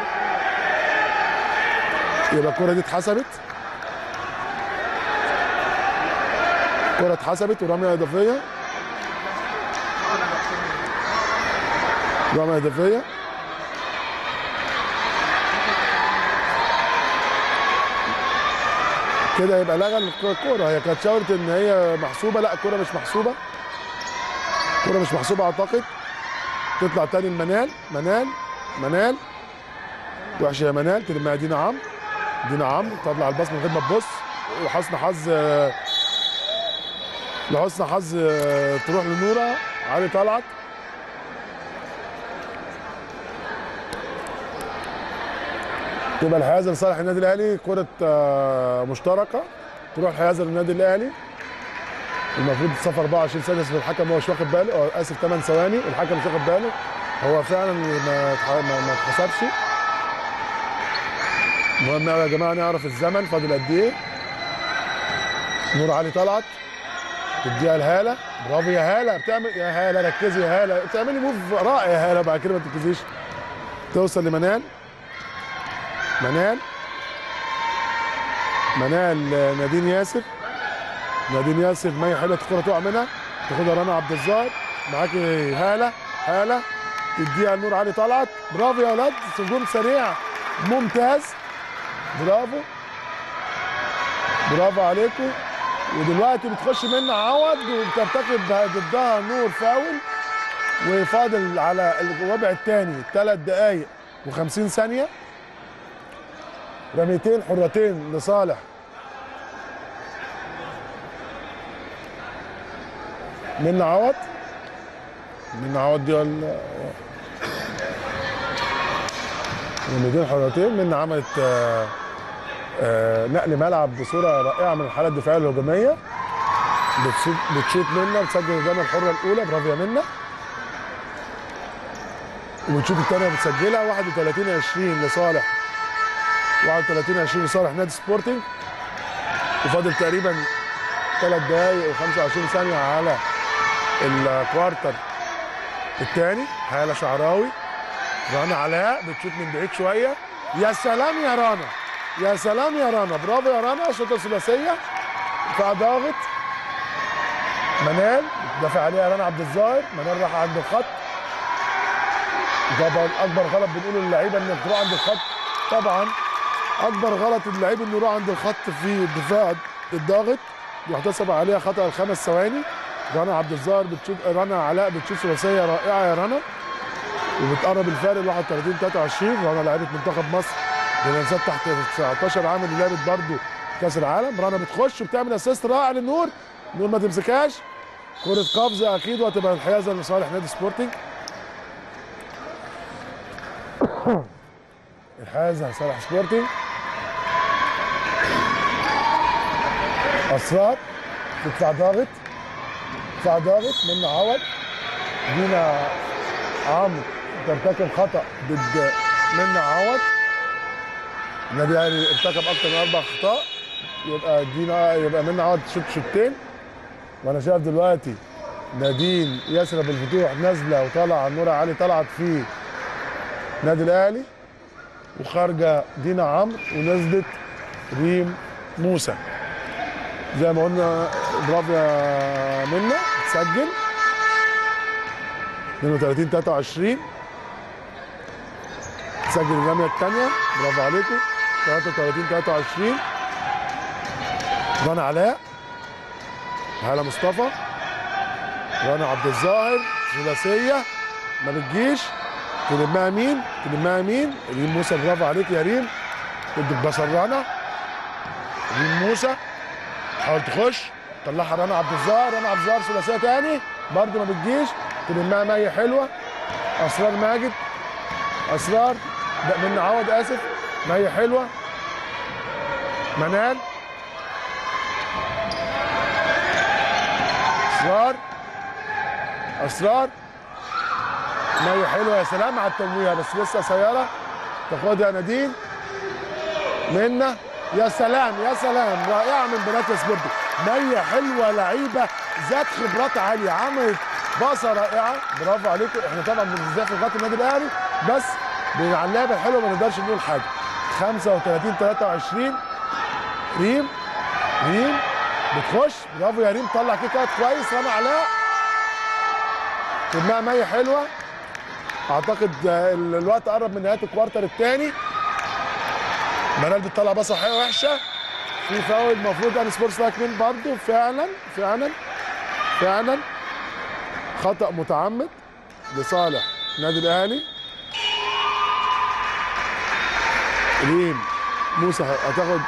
يبقى الكره دي اتحسبت الكره اتحسبت ورميه اضافيه رميه اضافيه كده يبقى لغى الكوره هي كانت شاورت ان هي محسوبه لا الكوره مش محسوبه الكوره مش محسوبه اعتقد تطلع تاني المنال منال منال وحشه يا منال تلمها دينا عمرو دينا عمرو تطلع الباص من غير ما تبص وحسن حظ لحسن حظ تروح لنوره علي طلعت تبقى الحيازه لصالح النادي الاهلي كره آه، مشتركه تروح الحيازه للنادي الاهلي المفروض الصف 24 ثانيه بس الحكم هو مش واخد باله أو اسف 8 ثواني الحكم مش واخد باله هو فعلا ما اتح- ما ما اتحسبش مهم قوي يا جماعه نعرف الزمن فاضل قد ايه نور علي طلعت تديها لهاله برافو يا هاله بتعمل يا هاله ركزي يا هاله بتعملي موف رائع يا هاله بعد كده ما تركزيش توصل لمنال منال منال آه، نادين ياسر نادين ياسر مية حلوه الكره تقع منها تاخدها رنا عبد الظاهر معاكي هاله هاله تديها لنور علي طلعت برافو يا ولاد سجون سريع ممتاز برافو برافو عليكم ودلوقتي بتخش منها عوض وبترتكب ضدها نور فاول وفاضل على الربع الثاني ثلاث دقائق و50 ثانيه رميتين حرتين لصالح من عوض من عوض دي ولا رميتين حرتين من عملت آه، آه، نقل ملعب بصوره رائعه من الحاله الدفاعيه الهجوميه بتشوت بتشوت منا بتسجل الرميه الحره الاولى برافو يا منا وبتشوت الثانيه بتسجلها 31 20 لصالح 31 20 لصالح نادي سبورتنج وفاضل تقريبا ثلاث دقائق و25 ثانيه على الكوارتر الثاني هاله شعراوي رنا علاء بتشوت من بعيد شويه يا سلام يا رنا يا سلام يا رنا برافو يا رنا شوطه ثلاثيه دفاع ضاغط منال دافع عليها رنا عبد الظاهر منال راح عند الخط طبعا اكبر غلط بنقوله للعيبه انك تروح عند الخط طبعا اكبر غلط اللعيب انه يروح عند الخط في الدفاع الضاغط يحتسب عليها خطا الخمس ثواني رنا عبد الظاهر بتشوف رنا علاء بتشوف ثلاثيه رائعه يا رنا وبتقرب الفارق ل 31 23 رنا لعيبه منتخب مصر للانسات تحت 19 عام اللي لعبت برضه كاس العالم رنا بتخش وبتعمل اسيست رائع للنور نور ما تمسكهاش كرة قفز اكيد وهتبقى الحيازه لصالح نادي سبورتنج الحيازه لصالح سبورتنج اسرار تدفع ضاغط تدفع ضاغط من عوض دينا عمرو ترتكب خطا ضد منى عوض النادي الاهلي ارتكب اكثر من اربع اخطاء يبقى دينا يبقى منى عوض شوط شوطين وانا شايف دلوقتي نادين ياسر ابو الفتوح نازله وطالعه نورة علي طلعت في النادي الاهلي وخارجه دينا عمرو ونزلت ريم موسى زي ما قلنا برافو يا منى تسجل 32 23 تسجل الرميه الثانيه برافو عليكم 33 23 رنا علاء هلا مصطفى رنا عبد الظاهر ثلاثيه ما بتجيش تلمها مين تلمها مين ريم موسى برافو عليك يا ريم تدي بصر رنا ريم موسى حاول تخش طلعها رنا عبد الظاهر رنا عبد الظاهر ثلاثيه تاني برضه ما بتجيش تلمها مية حلوه اسرار ماجد اسرار ده من عوض اسف مية حلوه منال اسرار اسرار مية حلوه يا سلام على التمويه بس لسه قصيره تاخدها نادين منا يا سلام يا سلام رائعه من بنات سبورتنج مية حلوه لعيبه ذات خبرات عاليه عملت باصه رائعه برافو عليكم احنا طبعا بنزاف لغايه النادي الاهلي بس على اللعبه الحلوه ما نقدرش نقول حاجه 35 23 ريم ريم بتخش برافو يا ريم طلع كيك اوت كويس رنا علاء تبقى مية حلوه اعتقد آه، ال- الوقت قرب من نهايه الكوارتر الثاني منال بتطلع باصه حلوه وحشه في فاول المفروض ان سبورتس لايك مين برضه فعلا فعلا فعلا خطا متعمد لصالح النادي الاهلي ريم موسى هتاخد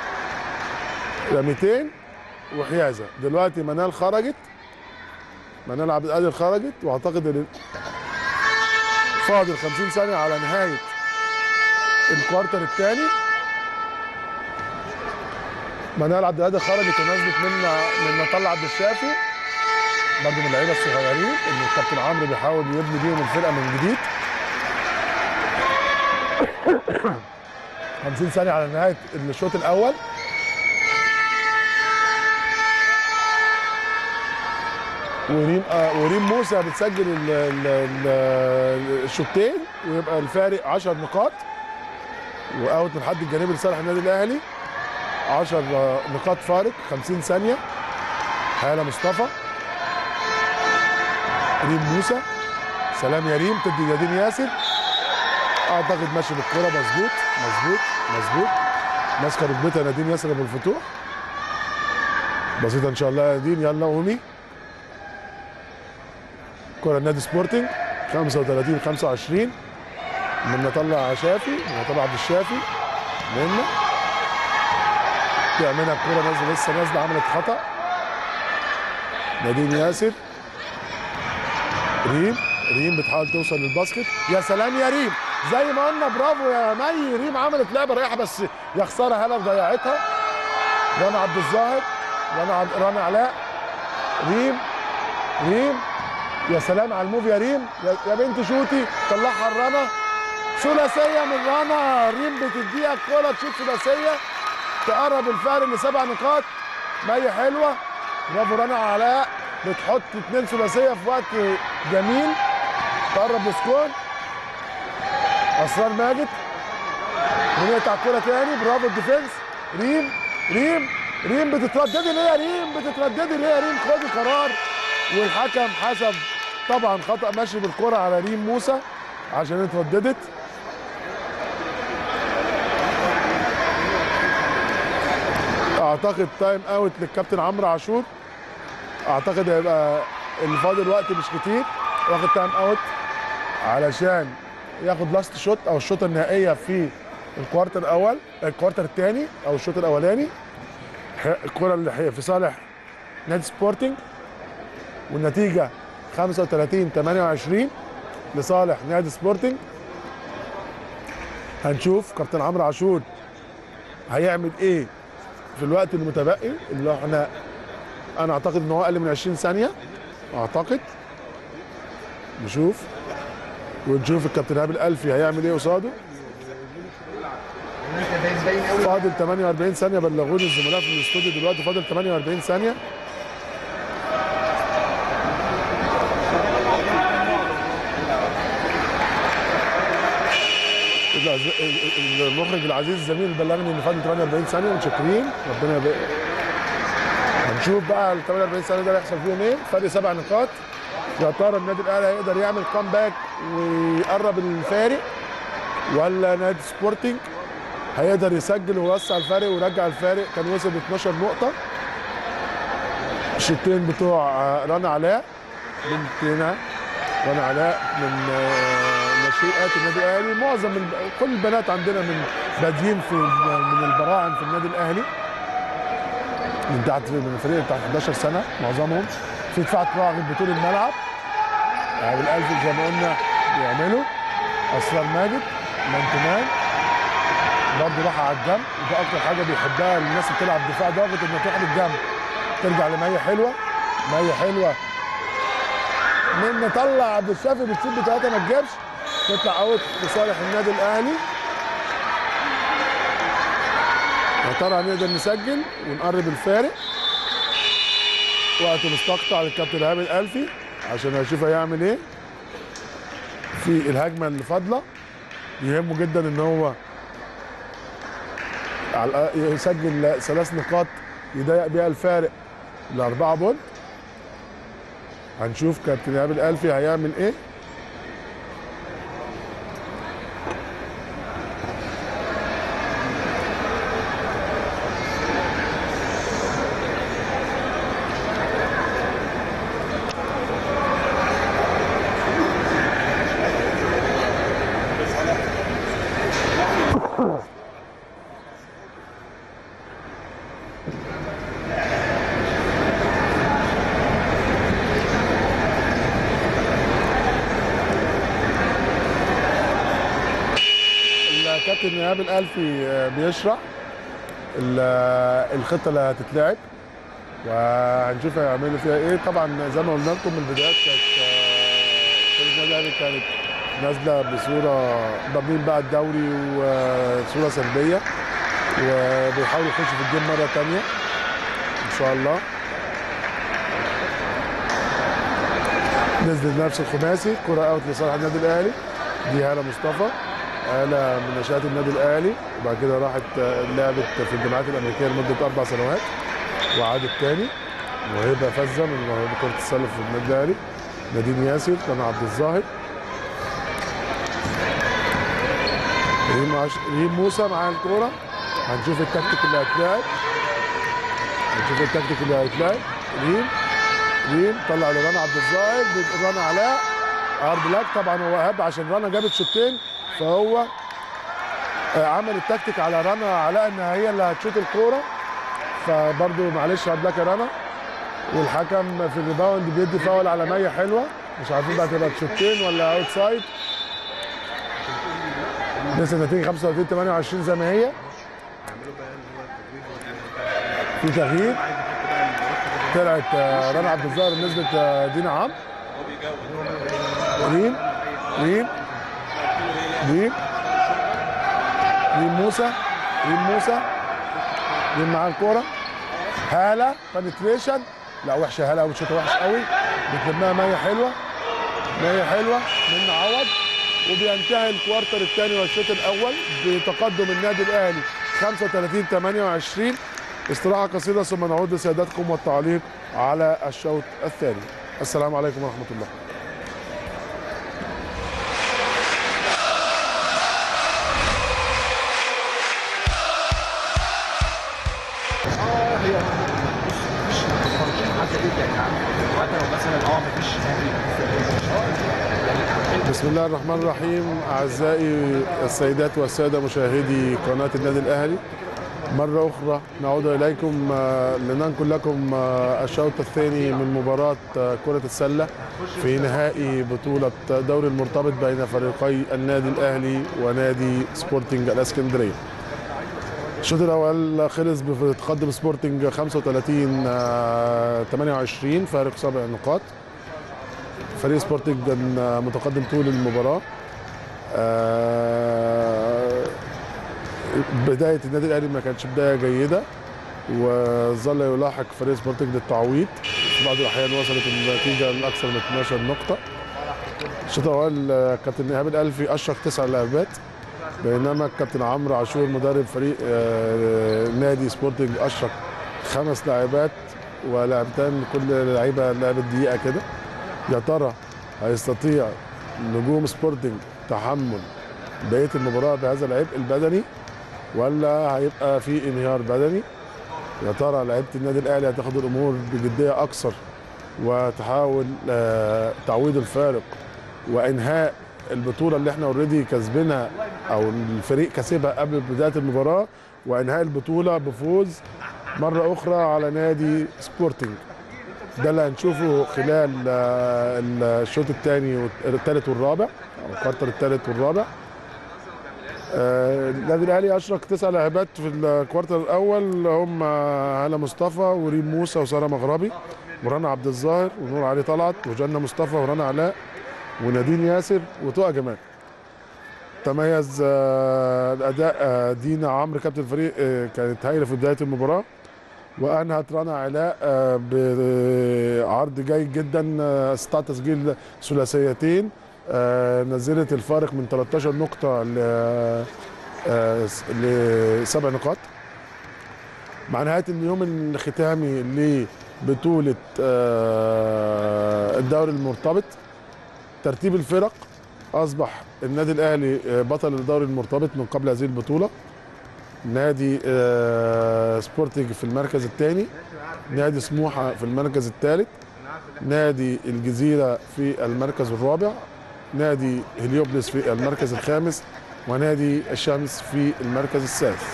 رميتين وحيازه دلوقتي منال خرجت منال عبد القادر خرجت واعتقد ان فاضل 50 ثانيه على نهايه الكوارتر الثاني منال عبد القادر خرجت ونزلت من من طلع عبد الشافي برضه من اللعيبه الصغيرين ان الكابتن عمرو بيحاول يبني بيهم الفرقه من جديد 50 ثانيه على نهايه الشوط الاول وريم آه وريم موسى بتسجل ال- ال- ال- الشوطين ويبقى الفارق 10 نقاط واوت من الحد الجانبي لصالح النادي الاهلي 10 نقاط فارق 50 ثانيه هاله مصطفى ريم موسى سلام يا ريم تدي نادين ياسر اعتقد ماشي بالكوره مظبوط مظبوط مظبوط ماسكه ركبتها نادين ياسر ابو الفتوح بسيطه ان شاء الله يا نادين يلا قومي كرة النادي سبورتنج 35 25 من طلع شافي من طلع عبد الشافي منا تعملها الكرة نازله لسه نازله عملت خطأ نادين ياسر ريم ريم بتحاول توصل للباسكت يا سلام يا ريم زي ما قلنا برافو يا مي ريم عملت لعبه رايحه بس يا خساره هلا في ضيعتها رنا عبد الظاهر رنا عبد رنا علاء ريم ريم يا سلام على الموف يا ريم يا, يا بنت شوتي طلعها الرنا ثلاثيه من رنا ريم بتديها الكوره تشوت ثلاثيه تقرب الفارق لسبع نقاط مي حلوه برافو رنا علاء بتحط اثنين ثلاثيه في وقت جميل تقرب لسكون اسرار ماجد ونقطع الكوره تاني برافو الديفنس ريم ريم ريم بتترددي ليه يا ريم بتترددي ليه يا ريم خدي قرار والحكم حسب طبعا خطا ماشي بالكره على ريم موسى عشان اترددت اعتقد تايم اوت للكابتن عمرو عاشور اعتقد هيبقى اللي فاضل وقت مش كتير واخد تايم اوت علشان ياخد لاست شوت او الشوط النهائيه في الكوارتر الاول الكوارتر الثاني او الشوط الاولاني الكره اللي هي في صالح نادي سبورتنج والنتيجه 35 28 لصالح نادي سبورتنج هنشوف كابتن عمرو عاشور هيعمل ايه في الوقت المتبقي اللي احنا انا اعتقد ان هو اقل من 20 ثانيه اعتقد نشوف ونشوف الكابتن هاب الالفي هيعمل ايه قصاده فاضل 48 ثانيه بلغوني الزملاء في الاستوديو دلوقتي فاضل 48 ثانيه المخرج العزيز الزميل بلغني ان فاضل 48 ثانيه متشكرين ربنا يبارك هنشوف بقى ال 48 ثانيه ده هيحصل فيهم ايه فرق سبع نقاط يا ترى النادي الاهلي هيقدر يعمل كامباك ويقرب الفارق ولا نادي سبورتنج هيقدر يسجل ويوسع الفارق ويرجع الفارق كان وصل ل 12 نقطه الشوطين بتوع رنا علاء بنتنا رنا علاء من ناشئات النادي الاهلي معظم الب... كل البنات عندنا من بادئين في من البراعم في النادي الاهلي من تحت من الفريق بتاع 11 سنه معظمهم في دفاع راغب بطول الملعب يعني الالف زي ما قلنا بيعملوا اسرار ماجد مان برضه راح على الجنب وده اكتر حاجه بيحبها الناس اللي بتلعب دفاع ضاغط انها تروح للجنب ترجع لمية حلوه مية حلوه من نطلع عبد الشافي بتسيب بتلاته ما تجيبش تطلع اوت لصالح النادي الاهلي يا ترى هنقدر نسجل ونقرب الفارق وقت مستقطع للكابتن ايهاب الالفي عشان هيشوف هيعمل ايه في الهجمه اللي فاضله يهمه جدا ان هو يسجل ثلاث نقاط يضيق بيها الفارق لاربعه بونت هنشوف كابتن ايهاب الالفي هيعمل ايه كابتن ايهاب الالفي آه، بيشرح ال- آه، الخطه اللي هتتلعب وهنشوف هيعملوا فيها ايه طبعا زي ما قلنا لكم من البدايات كانت آه، فرقه النادي الاهلي كانت نازله بصوره ضامنين بقى الدوري وصوره سلبيه وبيحاولوا يخشوا في الجيم مره ثانيه ان شاء الله نزل نفس الخماسي كرة اوت لصالح النادي الاهلي دي هاله مصطفى هاله من نشات النادي الاهلي وبعد كده راحت آه، لعبت في الجامعات الامريكيه لمده اربع سنوات وعادت تاني وهبه فزه من موهبه كره السله في النادي الاهلي نادين ياسر كان عبد الظاهر ريم عش... ريم موسى مع الكوره هنشوف التكتيك اللي هيتلعب هنشوف التكتيك اللي هيتلعب ريم ريم طلع لرنا عبد الظاهر رنا علاء عرض لك طبعا هو هاب عشان رنا جابت شوطين فهو آه، عمل التكتيك على رنا علاء ان هي اللي هتشوط الكوره فبرضو معلش هارد لك يا رنا والحكم في الريباوند بيدي فاول على مية حلوه مش عارفين بقى تبقى شوطين ولا اوت سايد لسه النتيجه 35 28 زي ما هي في تغيير طلعت آه، رنا عبد الظاهر نزلت آه، دينا عمرو ريم ريم ريم ريم موسى ريم موسى ريم معاه الكوره هاله بنتريشن لا وحشه هاله وشوطه وحش قوي بتلمها ميه حلوه ميه حلوه من عوض وبينتهي الكوارتر الثاني والشوط الاول بتقدم النادي الاهلي 35 28 استراحه قصيره ثم نعود لسيادتكم والتعليق على الشوط الثاني السلام عليكم ورحمه الله هي مفيش مفيش حاجه جدا يعني حتى لو مثلا اه مفيش بسم الله الرحمن الرحيم اعزائي السيدات والساده مشاهدي قناه النادي الاهلي مره اخرى نعود اليكم آه، لننقل لكم آه، الشوط الثاني من مباراه آه، كره السله في نهائي بطوله دوري المرتبط بين فريقي النادي الاهلي ونادي سبورتنج الاسكندريه الشوط الاول خلص بتقدم سبورتنج 35 آه، 28 فارق سبع نقاط فريق سبورتنج كان متقدم طول المباراه آه، بدايه النادي الاهلي ما كانتش بدايه جيده وظل يلاحق فريق سبورتنج للتعويض في بعض الاحيان وصلت النتيجه لاكثر من 12 نقطه الشوط الاول آه، كابتن ايهاب الالفي اشرك تسع لاعبات بينما الكابتن عمرو عاشور مدرب فريق آه، نادي سبورتنج اشرك خمس لاعبات ولاعبتان كل لعيبه لعبت دقيقه كده يا ترى هيستطيع نجوم سبورتنج تحمل بقيه المباراه بهذا العبء البدني ولا هيبقى في انهيار بدني يا ترى لعيبه النادي الاهلي هتاخد الامور بجديه اكثر وتحاول آه، تعويض الفارق وانهاء البطوله اللي احنا اوريدي كسبينها او الفريق كسبها قبل بدايه المباراه وانهاء البطوله بفوز مره اخرى على نادي سبورتنج ده اللي هنشوفه خلال آه، الشوط الثاني والثالث والرابع او الكوارتر الثالث والرابع آه، النادي الاهلي اشرك تسع لاعبات في الكوارتر الاول هم هلا مصطفى وريم موسى وساره مغربي ورنا عبد الظاهر ونور علي طلعت وجنة مصطفى ورنا علاء ونادين ياسر وتقى جمال تميز آه، الاداء آه، دينا عمرو كابتن الفريق آه، كانت هايله في بدايه المباراه وانهت رنا علاء آه، بعرض جيد جدا آه، استطاع تسجيل ثلاثيتين آه، نزلت الفارق من 13 نقطه ل آه، لسبع نقاط مع نهايه اليوم الختامي لبطوله آه، الدوري المرتبط ترتيب الفرق اصبح النادي الاهلي آه، بطل الدوري المرتبط من قبل هذه البطوله نادي آه، سبورتنج في المركز الثاني نادي سموحه في المركز الثالث نادي الجزيره في المركز الرابع نادي هليوبلس في المركز الخامس ونادي الشمس في المركز السادس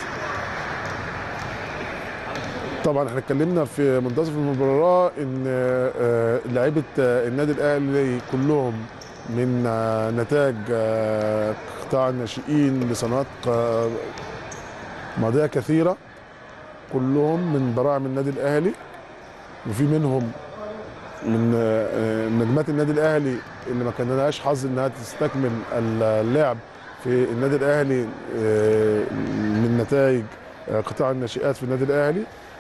طبعا احنا اتكلمنا في منتصف المباراه ان آه، لعيبه آه، النادي الاهلي كلهم من آه، نتاج آه، قطاع الناشئين لسنوات ق- ماضيه كثيره كلهم من براعم النادي الاهلي وفي منهم من آه، نجمات النادي الاهلي اللي ما كان لهاش حظ انها تستكمل اللعب في النادي الاهلي آه، من نتائج آه، قطاع الناشئات في النادي الاهلي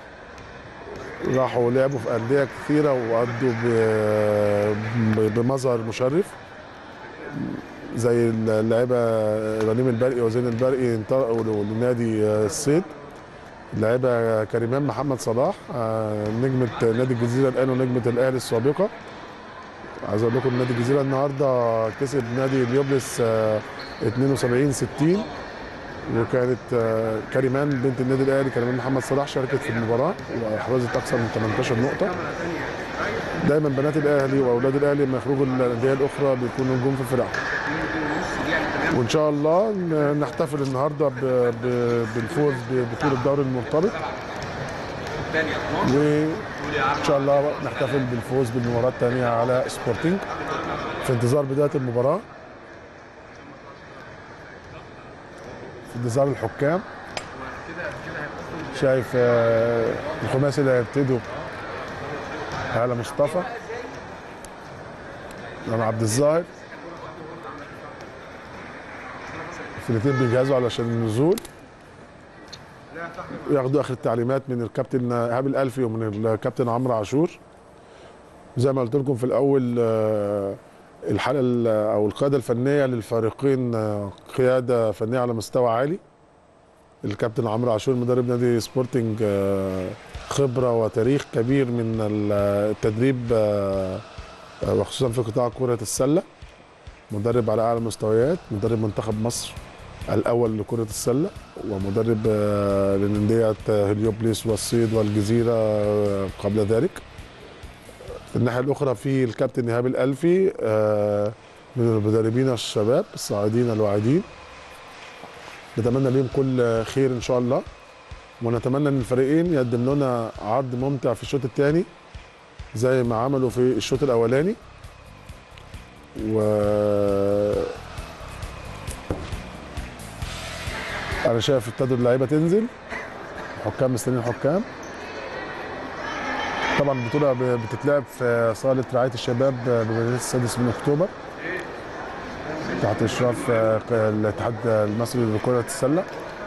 راحوا لعبوا في انديه كثيره وادوا ب- ب- بمظهر مشرف زي اللاعبه غنيم البرقي وزين البرقي انتقلوا لنادي آه، الصيد اللاعبه كريمان محمد صلاح آه، نجمه نادي الجزيره الان ونجمه الاهلي السابقه عايز اقول لكم نادي الجزيره النهارده كسب نادي اليوبلس آه، 72 60 وكانت آه، كريمان بنت النادي الاهلي كريمان محمد صلاح شاركت في المباراه واحرزت اكثر من 18 نقطه دايما بنات الاهلي واولاد الاهلي لما يخرجوا الانديه الاخرى بيكونوا نجوم في فرقهم وان شاء الله ن- نحتفل النهارده ب- ب- بالفوز ببطوله الدوري المرتبط وان شاء الله نحتفل بالفوز بالمباراه الثانيه على سبورتنج في انتظار بدايه المباراه في انتظار الحكام شايف آه، الخماسي اللي هيبتدوا هلا مصطفى انا عبد الظاهر الفرقتين بيجهزوا علشان النزول ياخدوا اخر التعليمات من الكابتن ايهاب الالفي ومن الكابتن عمرو عاشور زي ما قلت لكم في الاول آه، الحاله ال- او القياده الفنيه للفريقين آه، قياده فنيه على مستوى عالي الكابتن عمرو عاشور مدرب نادي سبورتنج آه، خبره وتاريخ كبير من ال- التدريب آه، آه، وخصوصا في قطاع كره السله مدرب على اعلى المستويات مدرب منتخب مصر الاول لكره السله ومدرب آه، للانديه هليوبليس والصيد والجزيره آه، قبل ذلك الناحيه الاخرى في الكابتن ايهاب الالفي آه، من المدربين الشباب الصاعدين الواعدين نتمنى لهم كل خير ان شاء الله ونتمنى ان الفريقين يقدم لنا عرض ممتع في الشوط الثاني زي ما عملوا في الشوط الاولاني و انا شايف ابتدوا اللعيبه تنزل الحكام مستنيين الحكام طبعا البطوله ب- بتتلعب في صاله رعايه الشباب بمدينه السادس من اكتوبر تحت اشراف آه، ق- الاتحاد المصري لكره السله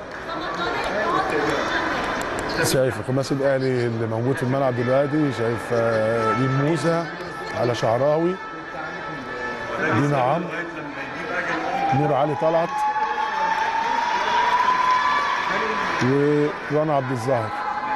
شايف الخماسي الاهلي اللي موجود في الملعب دلوقتي شايف آه، ريم موسى على شعراوي دينا عمرو نور علي طلعت ورنا عبد الظاهر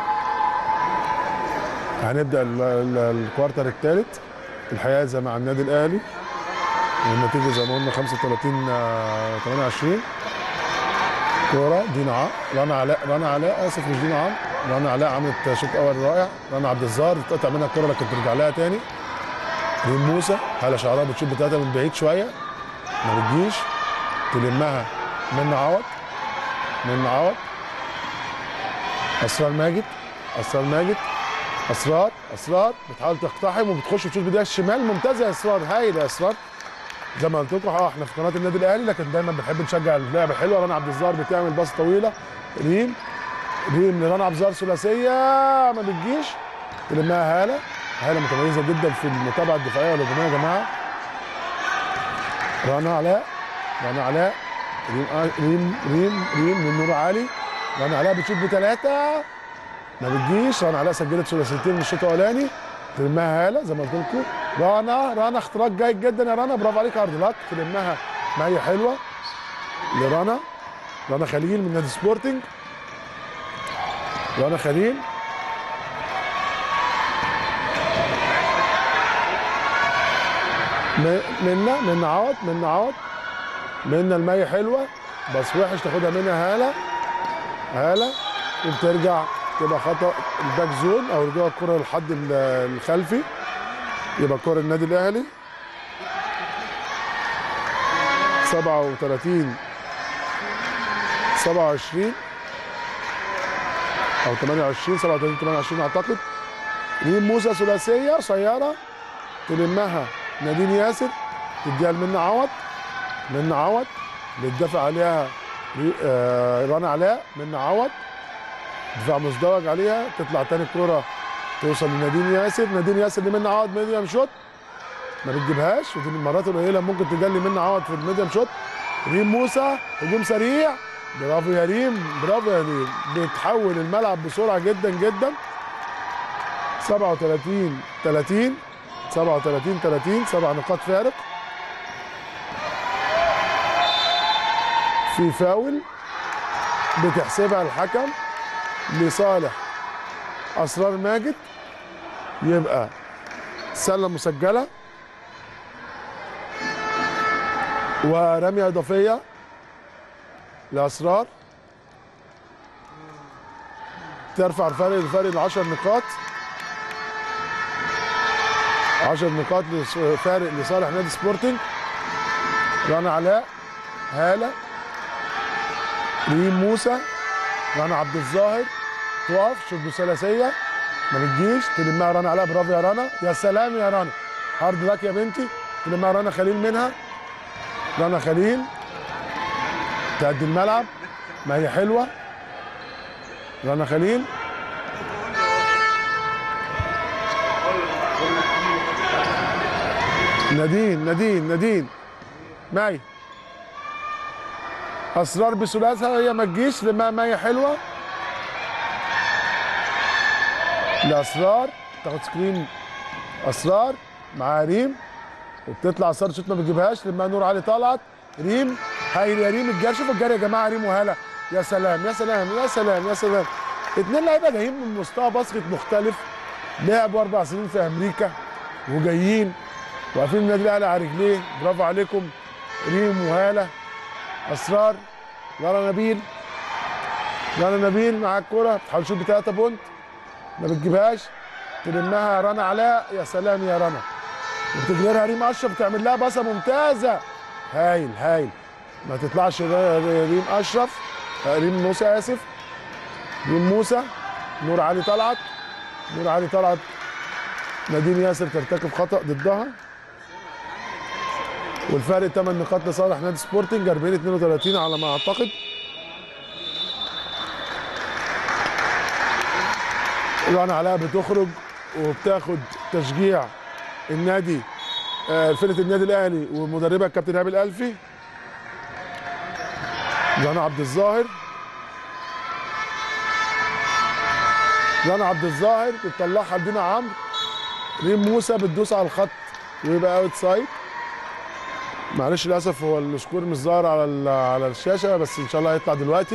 هنبدا ال- ال- الكوارتر الثالث الحيازه مع النادي الاهلي والنتيجه زي ما قلنا 35 آه، 28 كوره دينا عمرو رنا علاء رنا علاء اسف مش دينا عمرو رنا علاء عملت شوط اول رائع رنا عبد الظاهر اتقطع منها الكوره لكن ترجع لها تاني ريم موسى هلا شعرها بتشوف بتاعتها من بعيد شويه ما بتجيش تلمها من عوض من عوض اسرار ماجد اسرار ماجد اسرار اسرار بتحاول تقتحم وبتخش تشوط بدايه الشمال ممتازه يا اسرار هايله يا اسرار زي ما قلت لكم اه احنا في قناه النادي الاهلي لكن دايما بنحب نشجع اللعبه الحلوه رنا عبد الظاهر بتعمل باص طويله ريم ريم لرنا عبد الظاهر ثلاثيه ما بتجيش تلمها هاله هاله متميزه جدا في المتابعه الدفاعيه والهجوميه يا جماعه رنا علاء رنا علاء ريم آه، ريم ريم ريم من نور علي رنا علاء بتشوط بثلاثه ما بتجيش رنا علاء سجلت ثلاثيتين من الشوط الاولاني تلمها هاله زي ما قلت لكم رنا رنا اختراق جيد جدا يا رنا برافو عليك هارد لك تلمها ما هي حلوه لرنا رنا خليل من نادي سبورتنج رنا خليل م- منا منا عوض منا عوض منا المية حلوة بس وحش تاخدها منها هالة هالة وبترجع تبقى خطأ الباك زون أو رجوع الكرة للحد ال- الخلفي يبقى كرة النادي الأهلي 37 27 أو 28 37 28 أعتقد ريم موسى ثلاثية قصيرة تلمها نادين ياسر تديها لمنى عوض منى عوض بيتدافع عليها ري- آه، رنا علاء من عوض دفاع مزدوج عليها تطلع تاني الكرة توصل لنادين ياسر نادين ياسر لمنى عوض ميديم شوت ما بتجيبهاش ودي من المرات القليله ممكن تجلي منى عوض في الميديم شوت ريم موسى هجوم سريع برافو يا ريم برافو يا ريم بتحول الملعب بسرعه جدا جدا 37 30 37 30 سبع نقاط فارق في فاول بتحسبها الحكم لصالح اسرار ماجد يبقى سله مسجله ورميه اضافيه لاسرار ترفع الفرق الفرق ل 10 نقاط 10 نقاط لص- فارق لصالح نادي سبورتنج رنا علاء هاله ريم موسى رنا عبد الظاهر تقف شوط بثلاثيه ما بتجيش تلمها رنا علاء برافو يا رنا يا سلام يا رنا هارد لك يا بنتي تلمها رنا خليل منها رنا خليل تهدي الملعب ما هي حلوه رنا خليل نادين نادين نادين معي اسرار بثلاثها هي ما تجيش لما ما هي حلوه لاسرار تاخد سكرين اسرار مع ريم وبتطلع اسرار شوت ما بتجيبهاش لما نور علي طلعت ريم هايل يا ريم الجري شوف الجري يا جماعه ريم وهلا يا سلام يا سلام يا سلام يا سلام اتنين لعيبه جايين من مستوى باسكت مختلف لعبوا اربع سنين في امريكا وجايين واقفين النادي الاهلي على رجليه برافو عليكم ريم وهاله اسرار يارا نبيل يارا نبيل مع الكوره بتحاول تشوط بثلاثه بونت ما بتجيبهاش تلمها رنا علاء يا سلام يا رنا وبتجريها ريم اشرف بتعمل لها باصه ممتازه هايل هايل ما تطلعش ر- ريم اشرف آه، ريم موسى اسف ريم موسى نور علي طلعت نور علي طلعت نادين ياسر ترتكب خطا ضدها والفرق 8 نقاط لصالح نادي سبورتنج 40 32 على ما اعتقد رنا علاء بتخرج وبتاخد تشجيع النادي آه، فرقه النادي الاهلي ومدربها الكابتن هابي الالفي رنا عبد الظاهر رنا عبد الظاهر بتطلعها لدينا عمرو ريم موسى بتدوس على الخط ويبقى اوت سايد معلش للاسف هو السكور مش ظاهر على ال- على الشاشه بس ان شاء الله هيطلع دلوقتي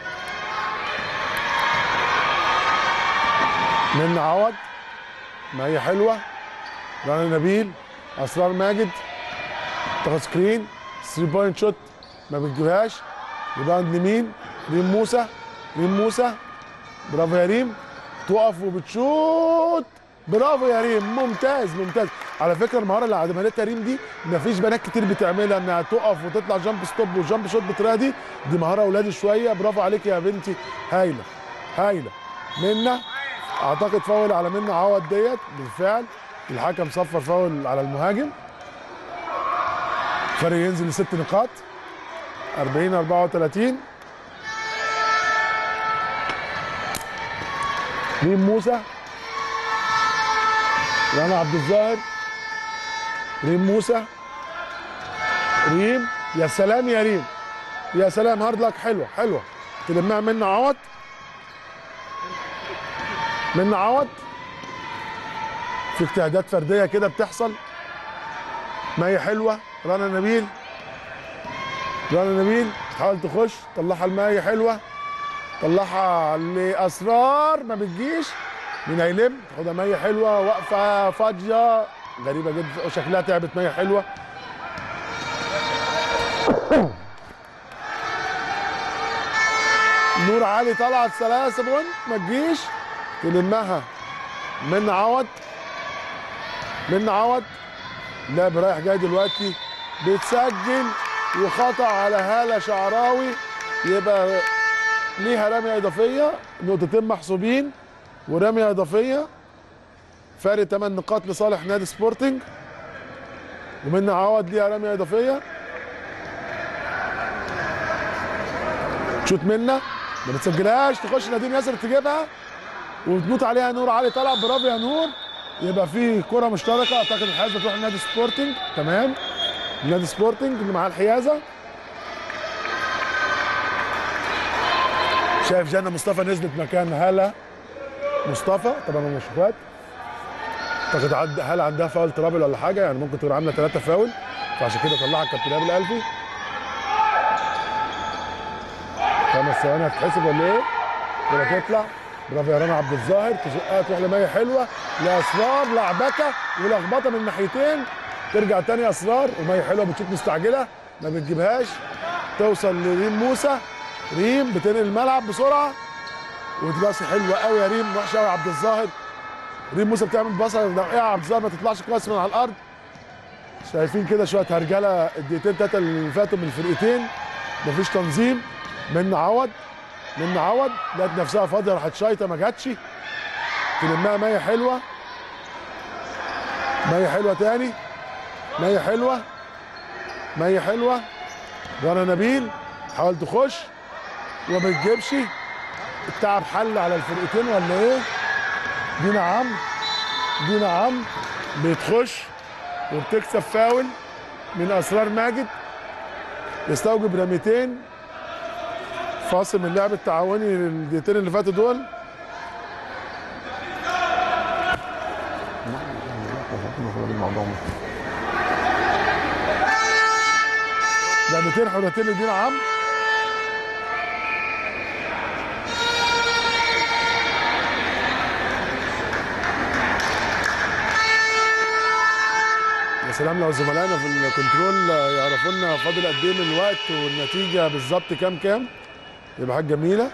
من عوض ما هي حلوه رنا نبيل اسرار ماجد تاخد سكرين 3 بوينت شوت ما بتجيبهاش ريباوند لمين ريم موسى ريم موسى برافو يا ريم تقف وبتشوت برافو يا ريم ممتاز ممتاز على فكره المهاره اللي عملتها ريم دي مفيش بنات كتير بتعملها انها تقف وتطلع جامب ستوب وجامب شوت بالطريقه دي دي مهاره اولادي شويه برافو عليك يا بنتي هايله هايله منا اعتقد فاول على منا عوض ديت بالفعل الحكم صفر فاول على المهاجم فرق ينزل لست نقاط 40 34 مين موسى رنا عبد الظاهر ريم موسى ريم يا سلام يا ريم يا سلام هارد لك حلوه حلوه تلمها منا عوض منا عوض في اجتهادات فرديه كده بتحصل ما هي حلوه رنا نبيل رنا نبيل تحاول تخش طلعها المايه حلوه طلعها لاسرار ما بتجيش مين هيلم تاخدها ميه حلوه واقفه فاضيه غريبه جدا شكلها تعبت ميه حلوه نور علي طلعت ثلاثة بوينت ما تجيش تلمها من عوض من عوض لعب رايح جاي دلوقتي بتسجل وخطأ على هالة شعراوي يبقى ليها رمية إضافية نقطتين محسوبين ورمية إضافية فارق 8 نقاط لصالح نادي سبورتنج ومن عوض ليها رمية إضافية تشوت منا ما بتسجلهاش تخش نادين ياسر تجيبها وتموت عليها نور علي طلع برافو يا نور يبقى في كره مشتركه اعتقد الحيازه تروح لنادي سبورتنج تمام نادي سبورتنج اللي معاه الحيازه شايف جنة مصطفى نزلت مكان هالة مصطفى طبعا المشوفات اعتقد عد هالة عندها فاول ترابل ولا حاجه يعني ممكن تكون عامله ثلاثه فاول فعشان كده طلعها الكابتن ايهاب القلبي خمس ثواني هتتحسب ولا ايه؟ كده تطلع برافو يا رنا عبد الظاهر تزقها تروح لمية حلوه لاسرار لعبكه ولخبطه من ناحيتين ترجع تاني اسرار ومية حلوه بتشوط مستعجله ما بتجيبهاش توصل لريم موسى ريم بتنقل الملعب بسرعه وتباصي حلوه قوي يا ريم وحشه قوي يا عبد الظاهر ريم موسى بتعمل بصل لو وقع عبد الظاهر ما تطلعش كويس من على الارض شايفين كده شويه هرجله الدقيقتين ثلاثه اللي فاتوا من الفرقتين مفيش تنظيم من عوض من عوض لقت نفسها فاضيه راحت شايطه ما جاتش تلمها ميه حلوه ميه حلوه تاني ميه حلوه ميه حلوه رنا نبيل حاول تخش وما بتجيبش التعب حل على الفرقتين ولا ايه دينا عم دينا عم بتخش وبتكسب فاول من اسرار ماجد يستوجب رميتين فاصل من اللعب التعاوني الدقيقتين اللي فاتوا دول رميتين حرتين لدينا عم يا سلام لو زملائنا في الكنترول يعرفوا لنا فاضل قد ايه من الوقت والنتيجه بالظبط كام كام يبقى حاجه جميله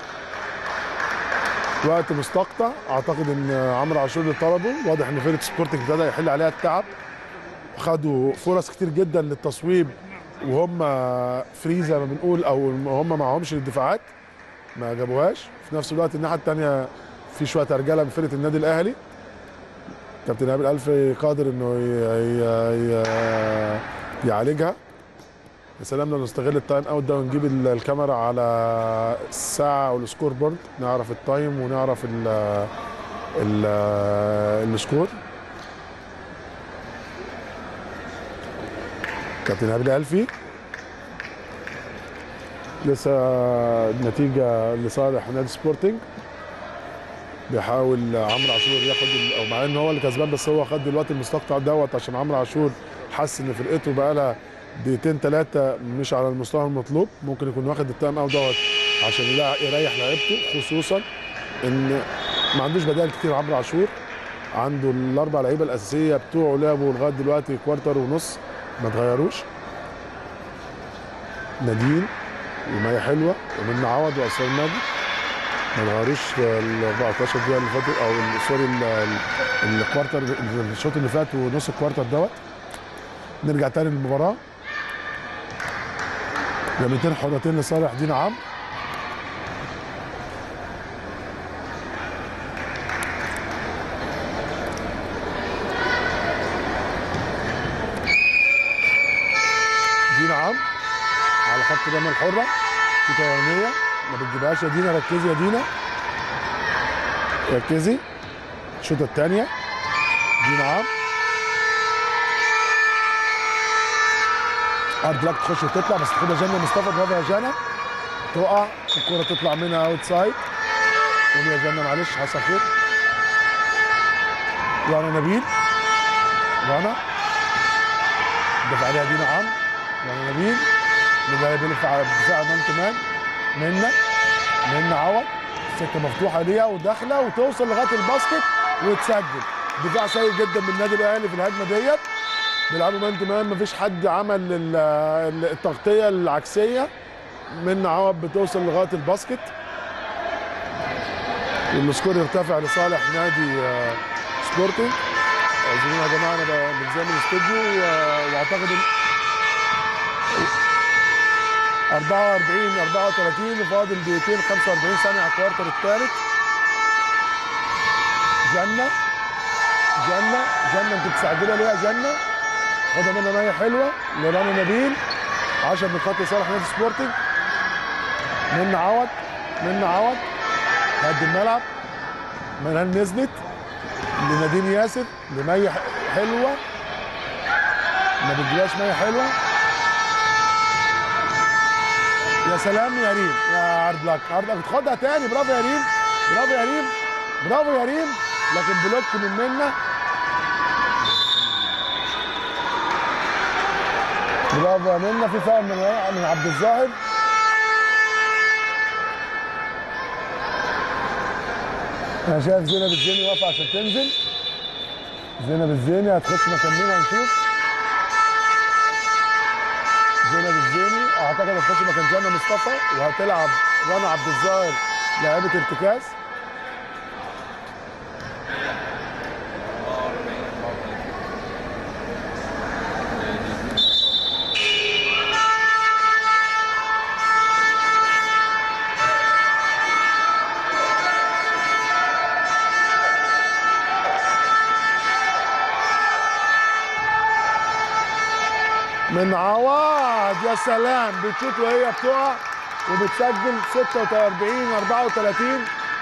وقت مستقطع اعتقد ان عمرو عاشور اللي طلبه واضح ان فرقه سبورتنج ابتدى يحل عليها التعب خدوا فرص كتير جدا للتصويب وهم فري زي ما بنقول او هم معهمش الدفاعات ما جابوهاش في نفس الوقت الناحيه الثانيه في شويه رجاله من فرقه النادي الاهلي كابتن نبيل الفي قادر انه ي- ي- ي- يعالجها يا سلام لو نستغل التايم اوت ده ونجيب ال- الكاميرا على الساعه والسكور بورد نعرف التايم ونعرف ال ال السكور كابتن نبيل الفي لسه النتيجه لصالح نادي سبورتنج بيحاول عمرو عاشور ياخد ال- او مع ان هو اللي كسبان بس هو خد دلوقتي المستقطع دوت عشان عمرو عاشور حس ان فرقته بقى لها دقيقتين ثلاثه مش على المستوى المطلوب ممكن يكون واخد التايم اوت دوت عشان يلا- يريح لعيبته خصوصا ان ما عندوش بدائل كتير عمرو عاشور عنده الاربع لعيبه الاساسيه بتوعه لعبوا لغايه دلوقتي كوارتر ونص ما اتغيروش نادين ومية حلوه ومنى عوض واسرار ماجد ما اتغيروش في ال 14 دقيقه اللي فاتوا او ال- سوري ال- ال- الكوارتر الشوط اللي فات ونص الكوارتر دوت نرجع تاني للمباراه رميتين حرتين لصالح دينا عم دينا عم على خط الرميه الحره في طيرانيه ما بتجيبهاش يا دينا ركزي يا دينا ركزي الشوطه الثانيه دينا عم ارض لك تخش وتطلع بس تاخدها جنة مصطفى برافو يا جنى تقع الكرة تطلع منها اوت سايد قوم يا جنة معلش حصل خير رنا نبيل رنا دفع عليها دينا عم رنا نبيل اللي جاي بيلف على دفاع مان تو مان منا منا عوض السكه مفتوحه ليها وداخله وتوصل لغايه الباسكت وتسجل دفاع سيء جدا من النادي الاهلي في الهجمه ديت بيلعبوا مان تو مان مفيش حد عمل ال- ال- التغطيه العكسيه من عوض بتوصل لغايه الباسكت والسكور يرتفع لصالح نادي آه، سبورتنج اعذرونا يا جماعه انا ب- بنزل الاستوديو و- واعتقد ان 44 34 فاضل دقيقتين 45 ثانيه على الكوارتر الثالث جنه جنه جنه انت مستعجله ليه يا جنه خدها منها ميه حلوه لرنا نبيل 10 نقاط لصالح نادي سبورتنج من عوض من عوض قد الملعب منال نزلت لنادين ياسر لمي ح- حلوه ما بتجيبهاش ميه حلوه يا سلام يا ريم يا عرض لك عرض لك تاخدها تاني برافو يا ريم برافو يا ريم برافو يا ريم لكن بلوك من منا برافو يا منا في فاول من من عبد الظاهر انا شايف زينب الزيني واقفه عشان تنزل زينب الزيني هتخش مكان مين هنشوف زينب الزيني اعتقد هتخش مكان جنى مصطفى وهتلعب رنا عبد الظاهر لاعبه ارتكاز من عواد يا سلام بتشوت وهي بتقع وبتسجل 46 34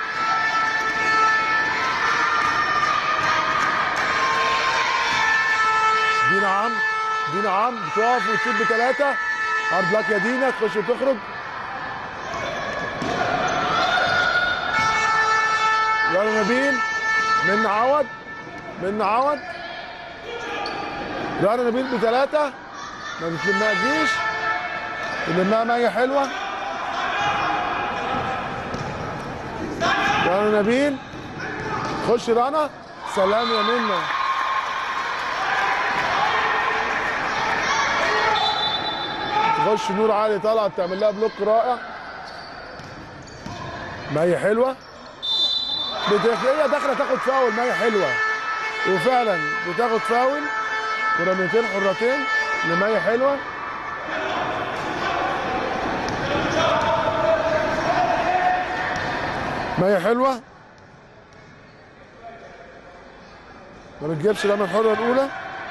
دينا عم دينا عم بتقف وتشوت بثلاثه هارد لك يا دينا تخش وتخرج يلا نبيل من عوض من عوض رنا نبيل بثلاثه ما بتلمها جيش تلمها مية حلوة رنا نبيل خش رنا سلام يا منى تخش نور علي طالعه تعمل لها بلوك رائع مية حلوة بت- هي داخلة تاخد فاول مية حلوة وفعلا بتاخد فاول ورميتين حرتين لمية حلوة مية حلوة ما بتجيبش رمي الحرة الأولى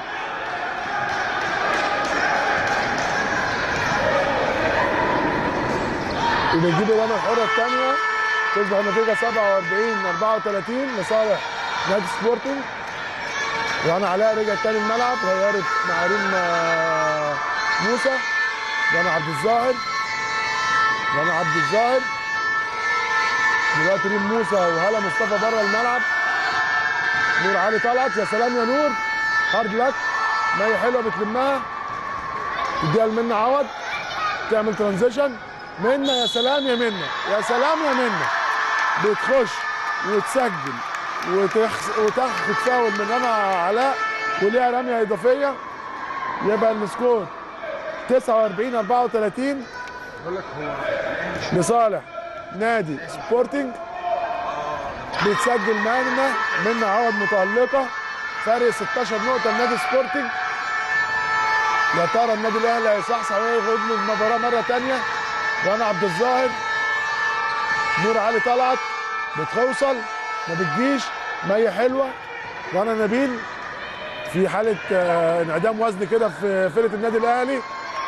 وبتجيب الرمي الحرة الثانية تصبح النتيجة 47 34 لصالح نادي سبورتنج رنا علاء رجعت تاني الملعب غيرت مع ريم آه، موسى رنا عبد الظاهر رنا عبد الظاهر دلوقتي ريم موسى وهلا مصطفى بره الملعب نور علي طلعت يا سلام يا نور هارد لك مية حلوه بتلمها تديها لمنى عوض تعمل ترانزيشن منى يا سلام يا منى يا سلام يا منى بتخش وتسجل وتخس وتاخد فاول من رنا علاء وليها رميه اضافيه يبقى السكور 49 34 بقول لك هو لصالح نادي سبورتنج بتسجل مانا من عوض متألقة فرق 16 نقطة لنادي سبورتنج يا ترى النادي الأهلي هيصحصح وياخد له المباراة مرة تانية رنا عبد الظاهر نور علي طلعت بتوصل ما بتجيش مية حلوة رنا نبيل في حالة آه، انعدام وزن كده في فرقة النادي الأهلي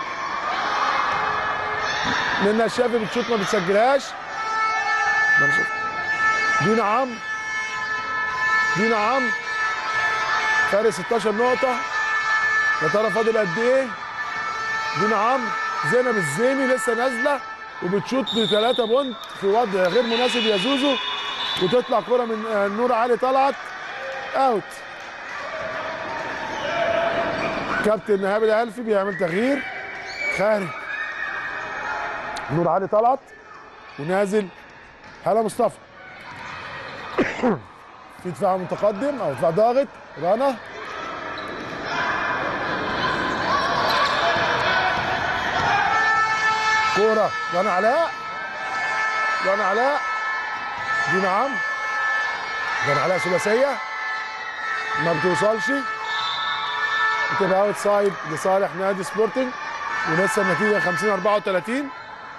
منى الشافي بتشوط ما بتسجلهاش ما أنا شفت. دينا عم دينا عم فارق 16 نقطة يا ترى فاضل قد ايه؟ دينا عم زينب الزيني لسه نازلة وبتشوط بثلاثة بونت في وضع غير مناسب يا زوزو وتطلع كرة من آه، نور علي طلعت اوت كابتن ايهاب الالفي بيعمل تغيير خارج نور علي طلعت ونازل هلا مصطفى في دفاع متقدم او دفاع ضاغط رنا كوره رنا علاء رنا علاء دي نعم رنا علاء ثلاثيه ما بتوصلش بتبقى اوت سايد لصالح نادي سبورتنج ولسه النتيجه 50 34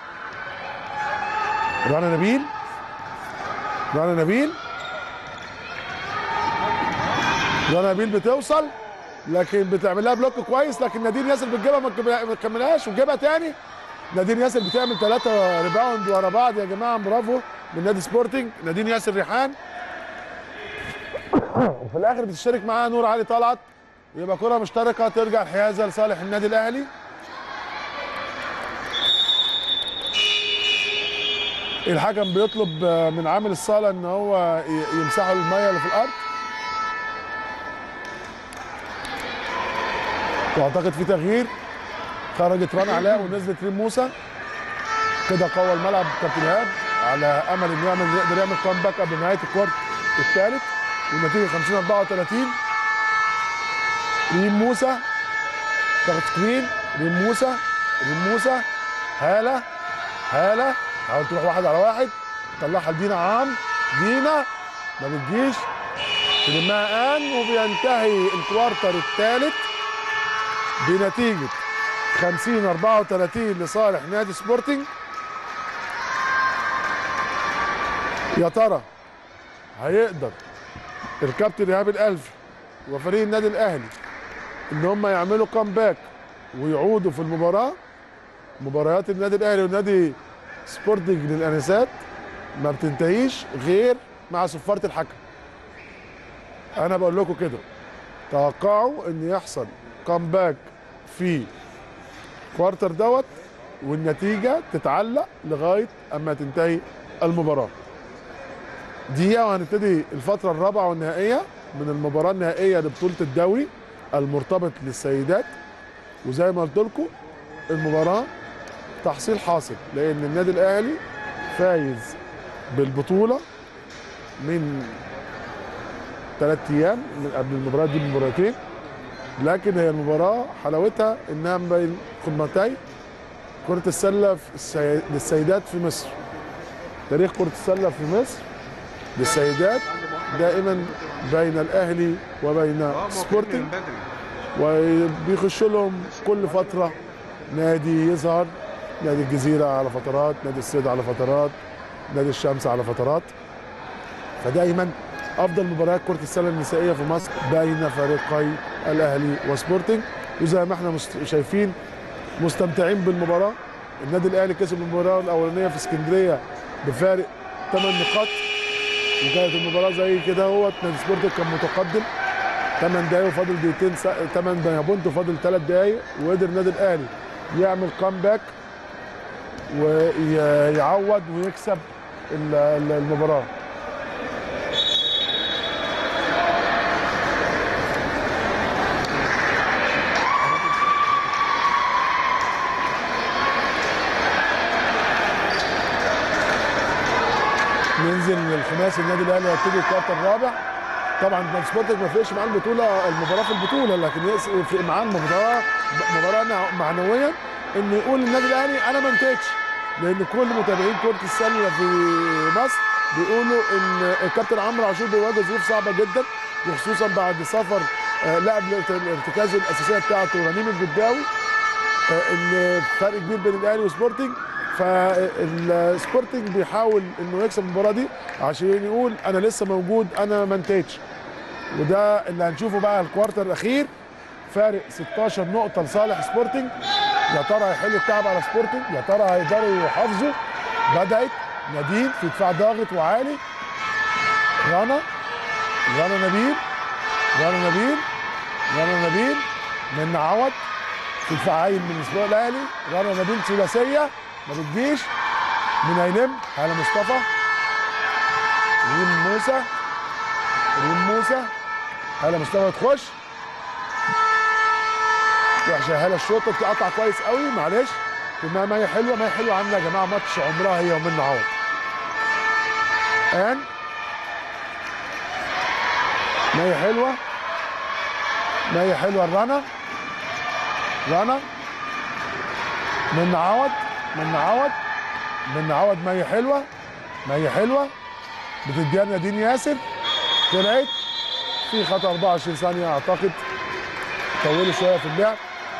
رنا نبيل رنا نبيل رنا نبيل بتوصل لكن بتعمل لها بلوك كويس لكن نادين ياسر بتجيبها ما تجيبها- ما تكملهاش وتجيبها تاني نادين ياسر بتعمل ثلاثة ريباوند ورا بعض يا جماعة برافو من نادي سبورتنج نادين ياسر ريحان وفي الآخر بتشترك معاها نور علي طلعت يبقى كرة مشتركة ترجع الحيازة لصالح النادي الأهلي الحكم بيطلب من عامل الصالة ان هو ي- يمسحوا المية اللي في الأرض واعتقد في تغيير خرجت رنا علاء ونزلت ريم موسى كده قوى الملعب كابتن ايهاب على امل انه يعمل يقدر يعمل كومباك قبل نهايه الكوارت الثالث والنتيجه 50 34 ريم موسى تاخد سكرين ريم موسى ريم موسى هاله هاله حاول تروح واحد على واحد طلعها لدينا عام دينا ما بتجيش تلمها ان وبينتهي الكوارتر الثالث بنتيجه 50 34 لصالح نادي سبورتنج يا ترى هيقدر الكابتن ايهاب الالفي وفريق النادي الاهلي ان هم يعملوا كامباك ويعودوا في المباراه مباريات النادي الاهلي والنادي سبورتنج للانسات ما بتنتهيش غير مع صفاره الحكم انا بقول لكم كده توقعوا ان يحصل كامباك في كوارتر دوت والنتيجه تتعلق لغايه اما تنتهي المباراه دقيقه وهنبتدي الفتره الرابعه والنهائيه من المباراه النهائيه لبطوله الدوري المرتبط للسيدات وزي ما قلت لكم المباراه تحصيل حاصل لان النادي الاهلي فايز بالبطوله من ثلاث ايام من قبل المباراه دي بمباراتين لكن هي المباراه حلاوتها انها ما بين قمتي كره السله في السي... للسيدات في مصر تاريخ كره السله في مصر للسيدات دائما بين الاهلي وبين سبورتنج وبيخش لهم كل فتره نادي يظهر نادي الجزيره على فترات نادي الصيد على فترات نادي الشمس على فترات فدائما افضل مباريات كره السله النسائيه في مصر بين فريقي الاهلي وسبورتنج وزي ما احنا مست- شايفين مستمتعين بالمباراه النادي الاهلي كسب المباراه الاولانيه في اسكندريه بفارق 8 نقاط وكانت المباراه زي كده اهوت نادي سبورتنج كان متقدم 8 دقايق وفاضل دقيقتين 8 بونت وفاضل 3 دقايق وقدر النادي الاهلي يعمل كامباك ويعوض ويكسب ال- ال- المباراه ننزل للخماسي النادي الاهلي هيبتدي الكوارتر الرابع طبعا نادي سبورتنج ما فرقش معاه البطوله المباراه في البطوله لكن يفرق معاه المباراه مباراه مع- معنويا انه يقول للنادي الاهلي انا ما انتهتش لان كل متابعين كره السله في مصر بيقولوا ان الكابتن عمرو عاشور بيواجه ظروف صعبه جدا وخصوصا بعد سفر آه، لاعب الارتكاز الاساسيه بتاعته رنيم الجداوي آه، ان فرق كبير بين الاهلي وسبورتنج فالسبورتنج بيحاول انه يكسب المباراه دي عشان يقول انا لسه موجود انا ما انتهتش وده اللي هنشوفه بقى الكوارتر الاخير فارق 16 نقطه لصالح سبورتنج يا ترى هيحل التعب على سبورتنج يا ترى هيقدروا يحافظوا بدات نادين في دفاع ضاغط وعالي رنا رنا نبيل رنا نبيل رنا نبيل من عوض في دفاع عايل من الاسبوع الاهلي رنا نبيل ثلاثيه ما بتجيش من هيلم هلا مصطفى ريم موسى ريم موسى هلا مصطفى تخش وحشه هلا الشوطه بتقطع كويس قوي معلش ما ما هي حلوه ما هي حلوه عامله يا جماعه ماتش عمرها هي ومنى عوض ان ما هي حلوه ما هي حلوه الرنا رنا من عوض من عوض من عوض ما هي حلوه ما هي حلوه بتديها نادين ياسر طلعت في خطا 24 ثانيه اعتقد طولوا شويه في اللعب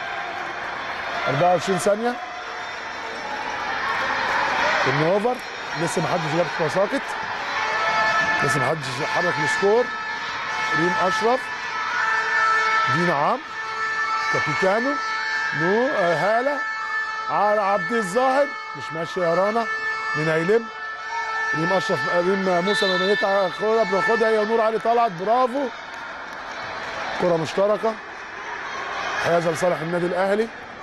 24 ثانيه ترن اوفر لسه ما حدش جاب وساقط لسه ما حدش حرك السكور ريم اشرف دينا عام كابيتانو نو آه، هاله على عبد الظاهر مش ماشي يا رانا مين هيلم ريم اشرف ريم موسى مميتة كوره بناخدها هي ونور علي طلعت برافو كره مشتركه حيازه لصالح النادي الاهلي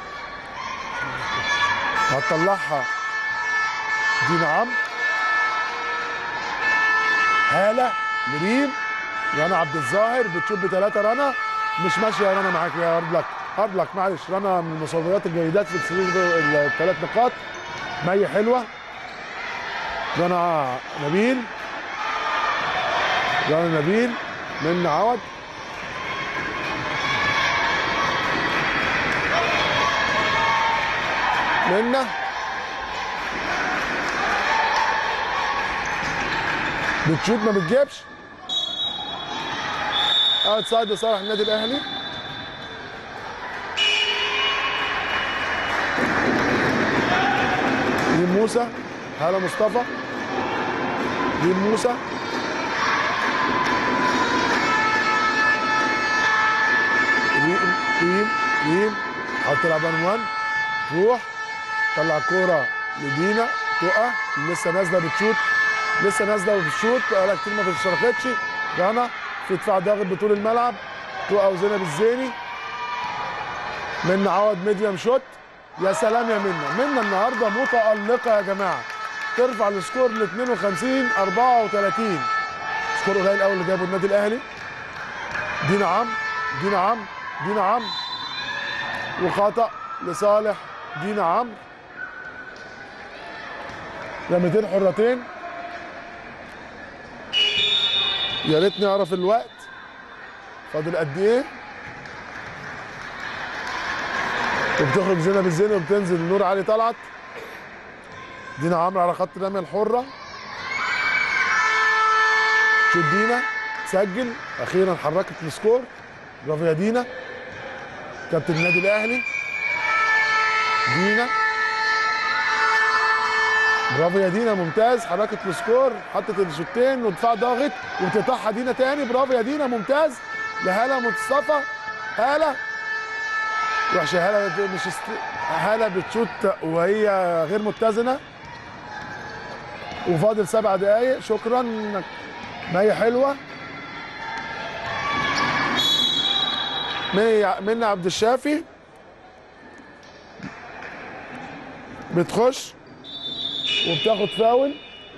هتطلعها دينا عمرو هاله لريم رنا عبد الظاهر بتشوف بثلاثه رنا مش ماشيه يا رنا معاك يا هارد لك هارد لك معلش رنا من المصابات الجيدات في السرير الثلاث نقاط مي حلوه رنا نبيل رنا نبيل من عوض منا بتشوت ما بتجيبش اوت سايد لصالح النادي الاهلي ريم موسى هلا مصطفى ريم موسى ريم ريم ريم حاول تلعب ان وان روح طلع كوره لدينا تقع لسه نازله بتشوت لسه نازله وبتشوت بقالها كتير ما اشتركتش رنا في دفاع ضاغط بطول الملعب تقع وزينب الزيني من عوض ميديم شوت يا سلام يا منى منى النهارده متالقه يا جماعه ترفع السكور ل 52 34 سكور قليل قوي اللي جابه النادي الاهلي دينا عم دينا عم دينا عم وخطا لصالح دينا عم رميتين حرتين يا ريتني اعرف الوقت فاضل قد ايه وبتخرج زينب الزيني وبتنزل نور علي طلعت دينا عمرو على خط الرميه الحره شوت دينا تسجل اخيرا حركت السكور برافو يا دينا كابتن النادي الاهلي دينا برافو يا دينا ممتاز حركت السكور حطت الشوتين ودفاع ضاغط وبتقطعها دينا تاني برافو يا دينا ممتاز لهاله مصطفى هاله وحشه هاله مش است... هاله بتشوت وهي غير متزنه وفاضل سبع دقايق شكرا ما هي حلوه منى منى عبد الشافي بتخش وبتاخد فاول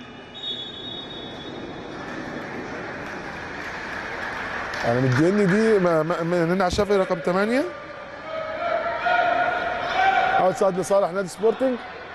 انا مديني دي ما- ما- منى عبد الشافي رقم 8 اوت سايد لصالح نادي سبورتنج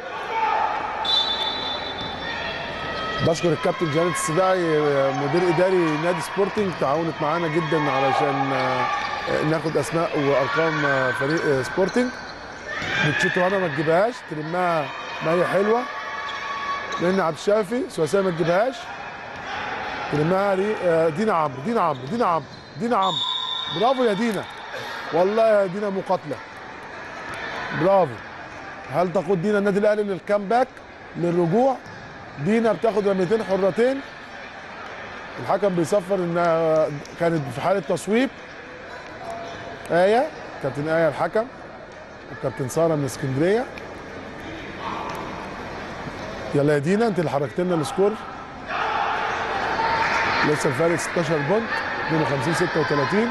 بشكر الكابتن جانت السباعي مدير اداري نادي سبورتنج تعاونت معانا جدا علشان آه، ناخد اسماء وارقام آه، فريق آه، سبورتنج بتشوت وانا ما تجيبهاش تلمها ما هي حلوه لان عبد الشافي ثلاثيه ما تجيبهاش تلمها ري- آه، دينا عمرو دينا عمرو دينا عمرو دينا عمرو برافو يا دينا والله يا دينا مقاتله برافو هل تقود دينا النادي الاهلي للكامباك للرجوع دينا بتاخد رميتين حرتين الحكم بيصفر انها كانت في حاله تصويب ايه كابتن ايه الحكم وكابتن ساره من اسكندريه يلا يا دينا انت اللي حركت لنا السكور لسه الفارق 16 بونت 52 36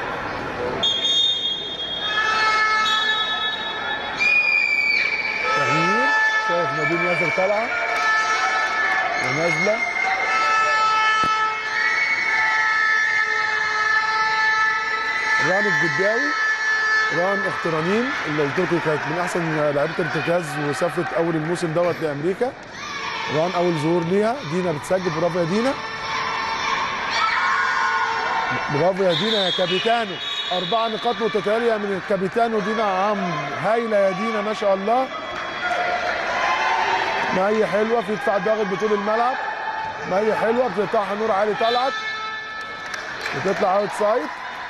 تغيير شايف نادين ياسر طالعه ونازله ران الجداوي ران اخترانين اللي قلت لكم كانت من احسن لعيبه ارتكاز وسافرت اول الموسم دوت لامريكا ران اول ظهور ليها دينا بتسجل برافو يا دينا برافو يا دينا يا كابيتانو أربع نقاط متتالية من الكابيتانو دينا عمرو هايلة يا دينا ما شاء الله ما هي حلوة في دفاع ضاغط بطول الملعب ما هي حلوة بتقطعها نور علي طلعت بتطلع اوت سايد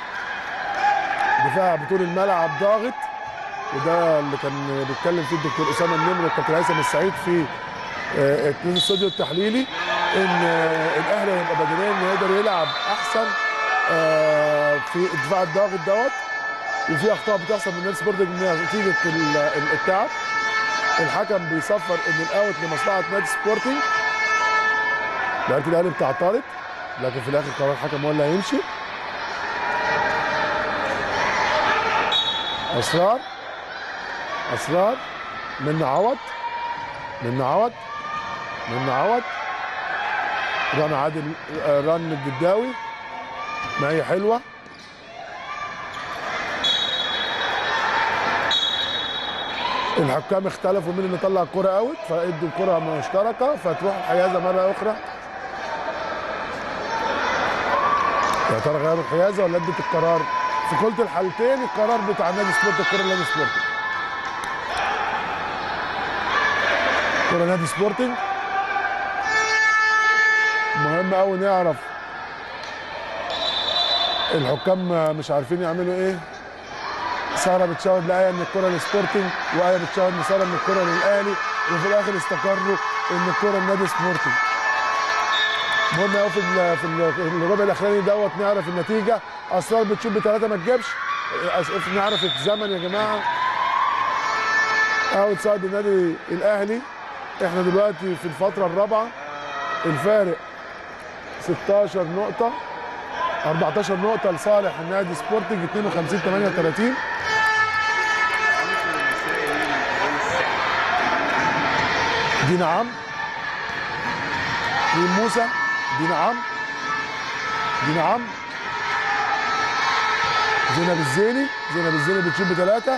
دفاع بطول الملعب ضاغط وده اللي كان بيتكلم فيه الدكتور اسامه النمر والكابتن هيثم السعيد في آه، الاستوديو التحليلي ان آه، الاهلي هيبقى بدنيا يقدر يلعب احسن آه، في الدفاع الضاغط دوت وفي اخطاء بتحصل من نادي سبورتنج نتيجه ال- ال- التعب الحكم بيصفر ان الاوت لمصلحه نادي سبورتنج لعيبه الاهلي بتعترض لكن في الاخر قرار الحكم هو اللي هيمشي اسرار اسرار من عوض من عوض من عوض رن عادل آه، رن الجداوي ما هي حلوه الحكام اختلفوا مين اللي طلع الكرة اوت فادوا الكرة مشتركة فتروح الحيازة مرة أخرى يا ترى غيروا الحيازة ولا ادت القرار؟ في كلتا الحالتين القرار بتاع نادي سبورت الكرة نادي سبورتنج كرة نادي سبورتنج مهم قوي نعرف الحكام مش عارفين يعملوا ايه ساره بتشاور لايه ان الكره لسبورتنج وايه بتشاور لساره ان الكره للاهلي وفي الاخر استقروا ان الكره لنادي سبورتنج المهم قوي في ال- في ال- الربع الاخراني دوت نعرف النتيجه اسرار بتشوف بثلاثه ما تجيبش أس- نعرف الزمن يا جماعه اوت سايد النادي الاهلي احنا دلوقتي في الفتره الرابعه الفارق 16 نقطه 14 نقطه لصالح النادي سبورتنج 52 38 دينا عم ريم موسى دينا عم دينا عم زينب الزيني زينب الزيني بتشوف بثلاثة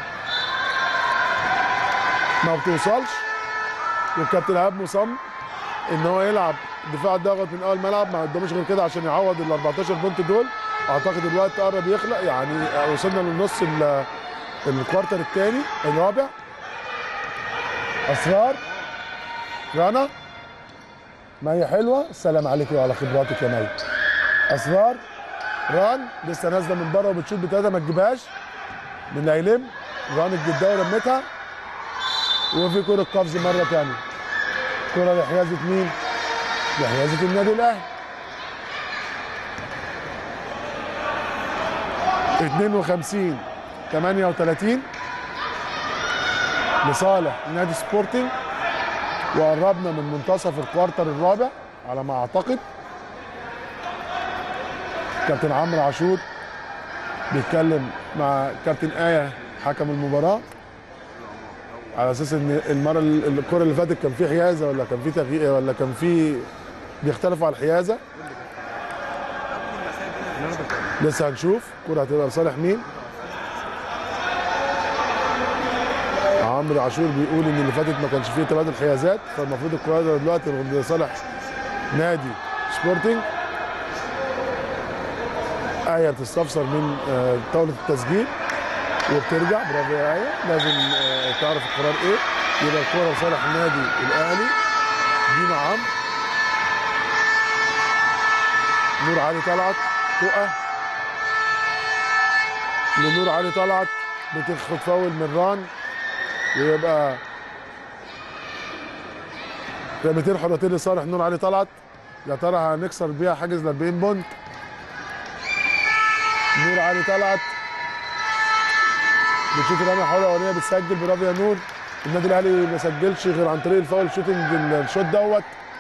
ما بتوصلش والكابتن ايهاب مصمم ان هو يلعب دفاع ضاغط من اول ملعب ما قداموش غير كده عشان يعوض ال 14 بونت دول اعتقد الوقت قرب يخلق يعني وصلنا للنص ال- الكوارتر الثاني الرابع اسرار رنا مي حلوه السلام عليك وعلى خبراتك يا مي اسرار ران لسه نازله من بره وبتشوط بتلاته ما تجيبهاش من هيلم ران الجداوي رمتها وفي كره قفز مره ثانيه كره لحيازه مين؟ لحيازه النادي الاهلي 52 38 لصالح نادي سبورتنج وقربنا من منتصف الكوارتر الرابع على ما اعتقد كابتن عمرو عاشور بيتكلم مع كابتن آية حكم المباراة على اساس ان المره ال- الكره اللي فاتت كان في حيازه ولا كان في تغيير ولا كان في بيختلفوا على الحيازه لسه هنشوف كره هتبقى لصالح مين عمرو عاشور بيقول ان اللي فاتت ما كانش فيه تبادل حيازات فالمفروض الكره دلوقتي لصالح نادي سبورتنج آية بتستفسر من آه، طاولة التسجيل وبترجع برافو يا آية لازم آه، تعرف القرار ايه يبقى الكرة لصالح النادي الأهلي دينا عم نور علي طلعت تقى لنور علي طلعت بتاخد فاول من ران ويبقى رميتين حرتين لصالح نور علي طلعت يا ترى هنكسر بيها حاجز ال 40 بونت نور علي طلعت بتشوف رامي حوله اولانيه بتسجل برافو يا نور النادي الاهلي ما سجلش غير عن طريق الفاول شوتنج الشوت دوت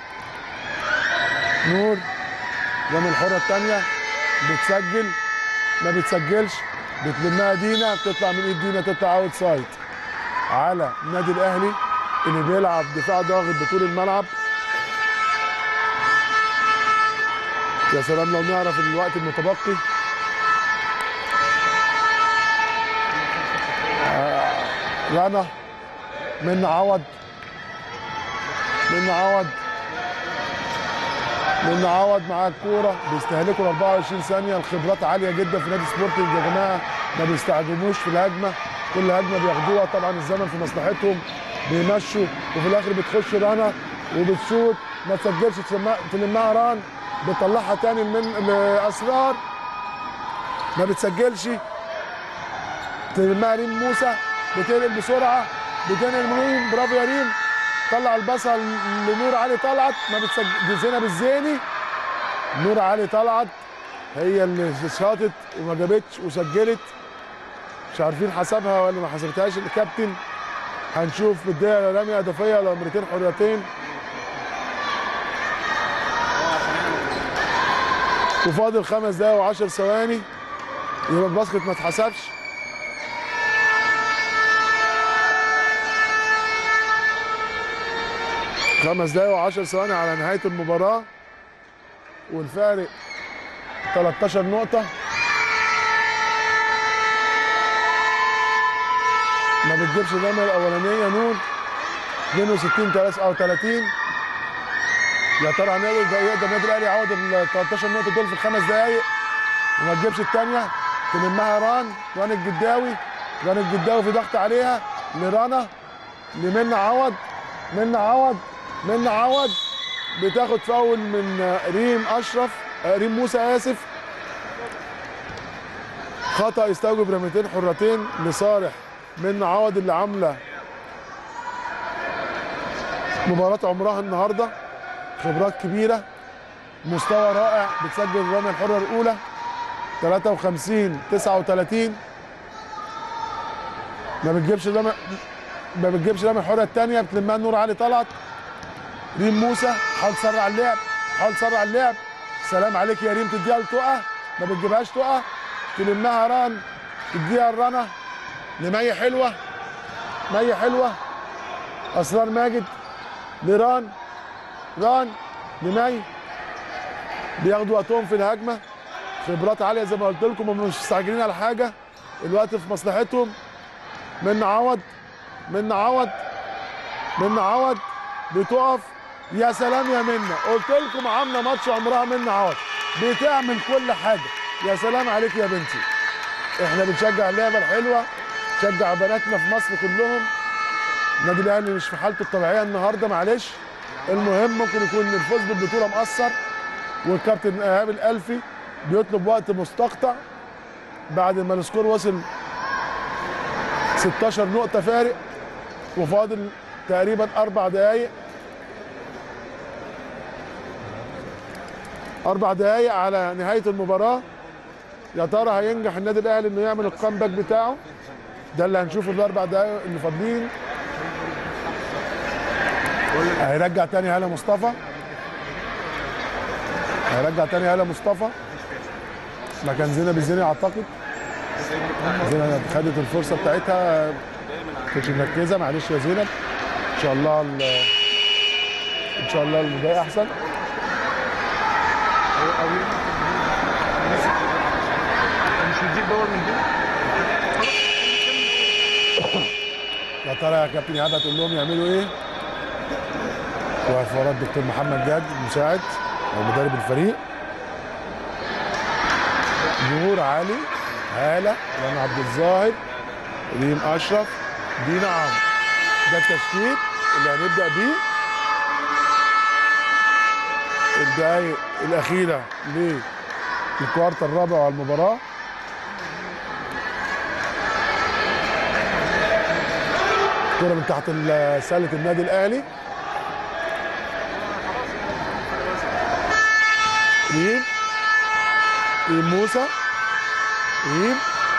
نور رامي الحره الثانيه بتسجل ما بتسجلش بتلمها دينا بتطلع من ايد دينا تطلع اوت سايد على النادي الاهلي اللي بيلعب دفاع ضاغط بطول الملعب يا سلام لو نعرف الوقت المتبقي آه، رنا من عوض من عوض من عوض مع الكوره بيستهلكوا ال 24 ثانيه الخبرات عاليه جدا في نادي سبورتنج يا جماعه ما بيستعجلوش في الهجمه كل هجمه بياخدوها طبعا الزمن في مصلحتهم بيمشوا وفي الاخر بتخش رنا وبتشوت ما تسجلش تلمها- تلمها ران بتطلعها تاني من لاسرار ما بتسجلش تلمها ريم موسى بتنقل بسرعه بتنقل ريم برافو يا ريم طلع البصل لنور علي طلعت ما بتسجل دي زينب الزيني نور علي طلعت هي اللي شاطت وما جابتش وسجلت مش عارفين حسبها ولا ما حسبتهاش الكابتن هنشوف بدايه رمي هدفيه ولا مرتين حريتين وفاضل خمس دقايق وعشر ثواني يبقى الباسكت ما اتحسبش خمس دقايق وعشر ثواني على نهاية المباراة والفارق 13 نقطة ما بتجيبش الرمية الأولانية نور 62 3 أو 30 يا ترى هنقدر يقدر النادي الأهلي يعوض ال 13 نقطة دول في الخمس دقايق وما تجيبش الثانية تلمها ران ران الجداوي ران الجداوي في ضغط عليها لرنا لمنى عوض منى عوض منى عوض بتاخد فاول من ريم اشرف آه، ريم موسى اسف خطا يستوجب رميتين حرتين لصالح منى عوض اللي عامله مباراه عمرها النهارده خبرات كبيره مستوى رائع بتسجل الرميه الحره الاولى 53 39 ما بتجيبش الرميه ما بتجيبش الرميه الحره الثانيه بتلمها نور علي طلعت ريم موسى حاول تسرع اللعب حاول تسرع اللعب سلام عليك يا ريم تديها لتقى ما بتجيبهاش تقى تلمها ران تديها الرنا لمية حلوة مية حلوة أسرار ماجد لران ران لمي بياخدوا وقتهم في الهجمة خبرات عالية زي ما قلت لكم هم مش مستعجلين على حاجة الوقت في مصلحتهم من عوض من عوض من عوض بتقف يا سلام يا منى قلت لكم عامله ماتش عمرها منى عوض بتعمل كل حاجه يا سلام عليك يا بنتي احنا بنشجع اللعبه الحلوه نشجع بناتنا في مصر كلهم النادي الاهلي مش في حالته الطبيعيه النهارده معلش المهم ممكن يكون الفوز بالبطوله مأثر والكابتن ايهاب الالفي بيطلب وقت مستقطع بعد ما السكور وصل 16 نقطه فارق وفاضل تقريبا اربع دقائق اربع دقائق على نهايه المباراه يا ترى هينجح النادي الاهلي انه يعمل الكامباك بتاعه ده اللي هنشوفه في الاربع دقائق اللي فاضلين هيرجع تاني هلا مصطفى هيرجع تاني هلا مصطفى مكان زينب الزيني اعتقد زينب خدت الفرصه بتاعتها كنتش مركزه معلش يا زينب ان شاء الله ال- ان شاء الله اللي جاي احسن مش مديك باور من دي يا ترى يا كابتن ايهاب هتقول لهم يعملوا ايه؟ واقف ورا الدكتور محمد جاد المساعد او مدرب الفريق نور علي هاله رنا عبد الظاهر ريم اشرف دينا عمرو ده التشكيل اللي هنبدا بيه الدقايق الاخيره للكوارتر الرابع على المباراه كرة من تحت ال- سلة النادي الأهلي ريم ريم موسى ريم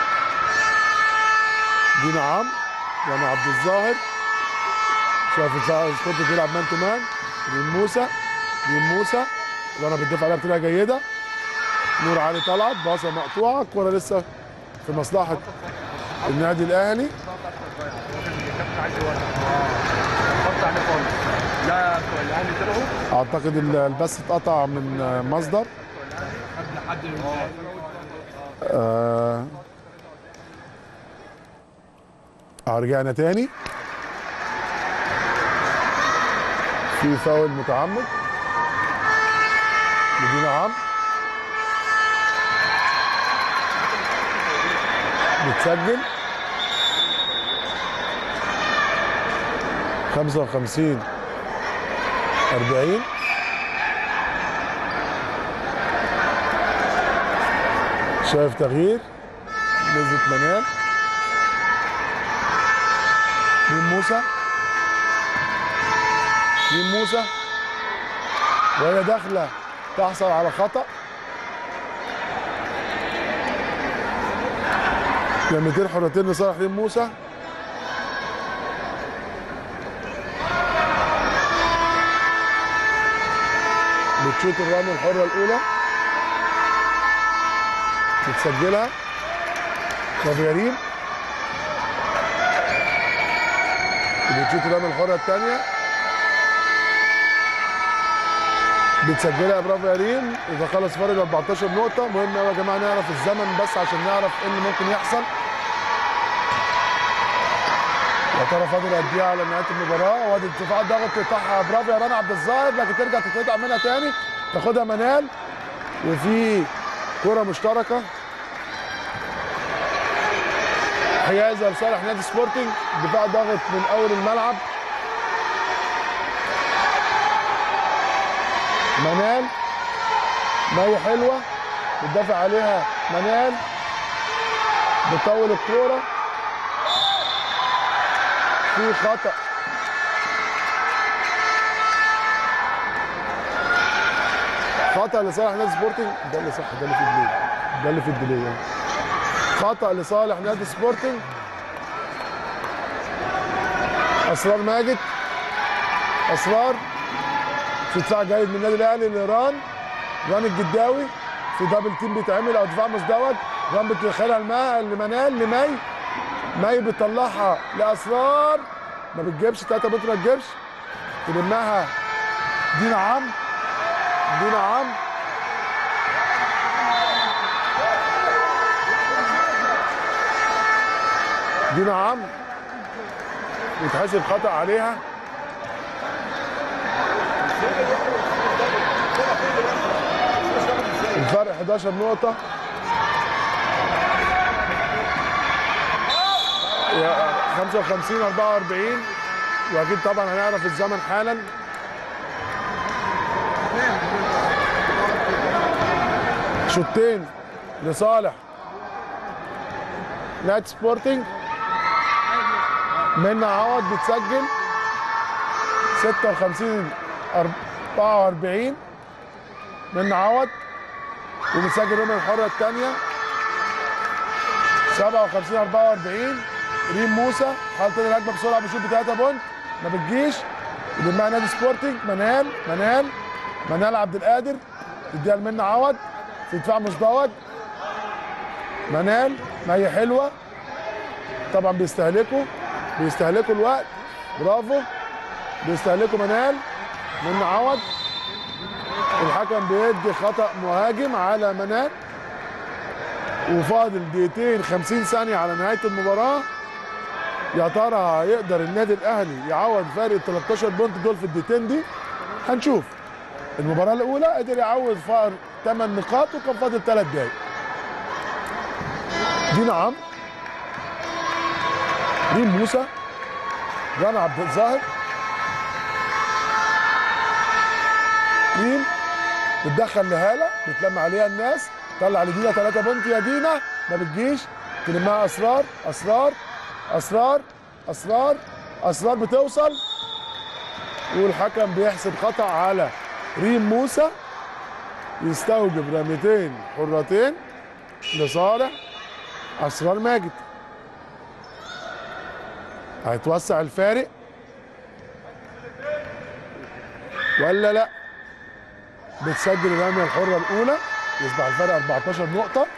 دينا عم رنا عبد الظاهر شايف سكوت بيلعب مان تو مان ريم موسى ريم موسى رنا بتدافع عليها بطريقة جيدة نور علي طلعت باصة مقطوعة الكرة لسه في مصلحة النادي الأهلي الكابتن عايز يوري حط عليه خالص لا الاهلي طلعوا اعتقد ال- البث اتقطع من آه، مصدر قبل حد آه آه، رجعنا تاني في فاول متعمد لدينا عم بتسجل 55 40 شايف تغيير نزلت منال مين موسى مين موسى وهي داخله تحصل على خطا لمتين حرتين لصالح ريم موسى وبتشوط الرميه الحره الاولى بتسجلها برافو يا ريم وبتشوط الرميه الحره الثانيه بتسجلها برافو يا ريم اذا خلص فرق 14 نقطه مهم قوي يا جماعه نعرف الزمن بس عشان نعرف ايه اللي ممكن يحصل يا ترى فاضل قد ايه على نهايه المباراه وادي ارتفاع الضغط بتاعها برافو يا رنا عبد الظاهر لكن ترجع تتقطع منها تاني تاخدها منال وفي كره مشتركه حيازه لصالح نادي سبورتنج دفاع ضاغط من اول الملعب منال مي حلوه بتدافع عليها منال بتطول الكوره في خطا خطا لصالح نادي سبورتنج ده اللي صح ده اللي في الديلي ده اللي في الديلي يعني. خطا لصالح نادي سبورتنج اسرار ماجد اسرار في دفاع جيد من النادي الاهلي لران ران الجداوي في دبل تيم بيتعمل او دفاع مزدوج ران بتدخلها لما لمنال لمي مي بتطلعها لاسرار ما بتجيبش 3 بوت ما تجيبش تلمها دينا عم دينا عم دينا عم يتحسب خطأ عليها الفرق 11 نقطة يا 55 44 واكيد طبعا هنعرف الزمن حالا شوطين لصالح نادي سبورتنج منى عوض بتسجل 56 44 منى عوض وبتسجل رمية الحرة الثانية 57 44 ريم موسى حاطط الهجمه بسرعه بشوط بثلاثه بونت ما بتجيش يلمها نادي سبورتنج منال منال منال عبد القادر تديها لمنى عوض في دفاع مزدوج منال ما هي حلوه طبعا بيستهلكوا بيستهلكوا الوقت برافو بيستهلكوا منال منى عوض الحكم بيدي خطا مهاجم على منال وفاضل دقيقتين 50 ثانيه على نهايه المباراه يا ترى هيقدر النادي الاهلي يعوض فارق 13 بونت دول في الدقيقتين دي هنشوف المباراه الاولى قدر يعوض فارق 8 نقاط وكان فاضل 3 دقايق دينا عم ريم موسى رنا عبد الظاهر ريم بتدخل لهاله بتلم عليها الناس طلع لدينا 3 بونت يا دينا ما بتجيش تلمها اسرار اسرار اسرار اسرار اسرار بتوصل والحكم بيحسب خطا على ريم موسى يستوجب رميتين حرتين لصالح اسرار ماجد هيتوسع الفارق ولا لا بتسجل الرميه الحره الاولى يصبح الفرق 14 نقطه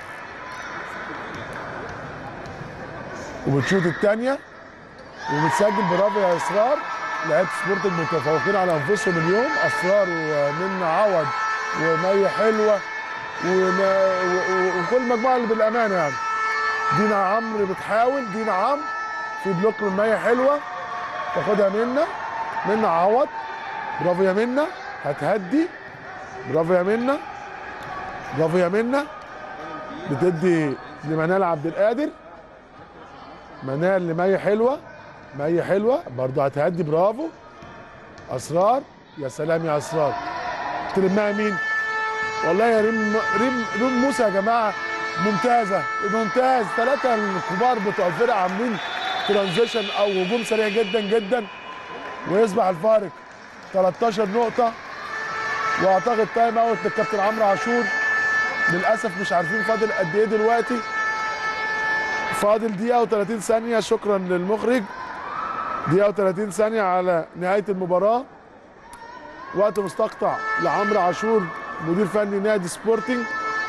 وبتشوط الثانيه وبتسجل برافو يا اسرار لعيبه سبورتنج متفوقين على انفسهم اليوم اسرار ومنى عوض ومي حلوه وما- و- و- وكل المجموعه اللي بالامانه يعني دينا عمرو بتحاول دينا عمرو في بلوك من مي حلوه تاخدها منى منى عوض برافو يا منى هتهدي برافو يا منى برافو يا منى بتدي لمنال عبد القادر منال لمي حلوه مي حلوه برضه هتهدي برافو اسرار يا سلام يا اسرار تلمها مين والله يا ريم ريم ريم موسى يا جماعه ممتازه ممتاز ثلاثه الكبار بتوع الفرقه عاملين ترانزيشن او هجوم سريع جدا جدا ويصبح الفارق 13 نقطه واعتقد تايم اوت للكابتن عمرو عاشور للاسف مش عارفين فاضل قد ايه دلوقتي فاضل دقيقه و30 ثانيه شكرا للمخرج دقيقه و30 ثانيه على نهايه المباراه وقت مستقطع لعمرو عاشور مدير فني نادي سبورتنج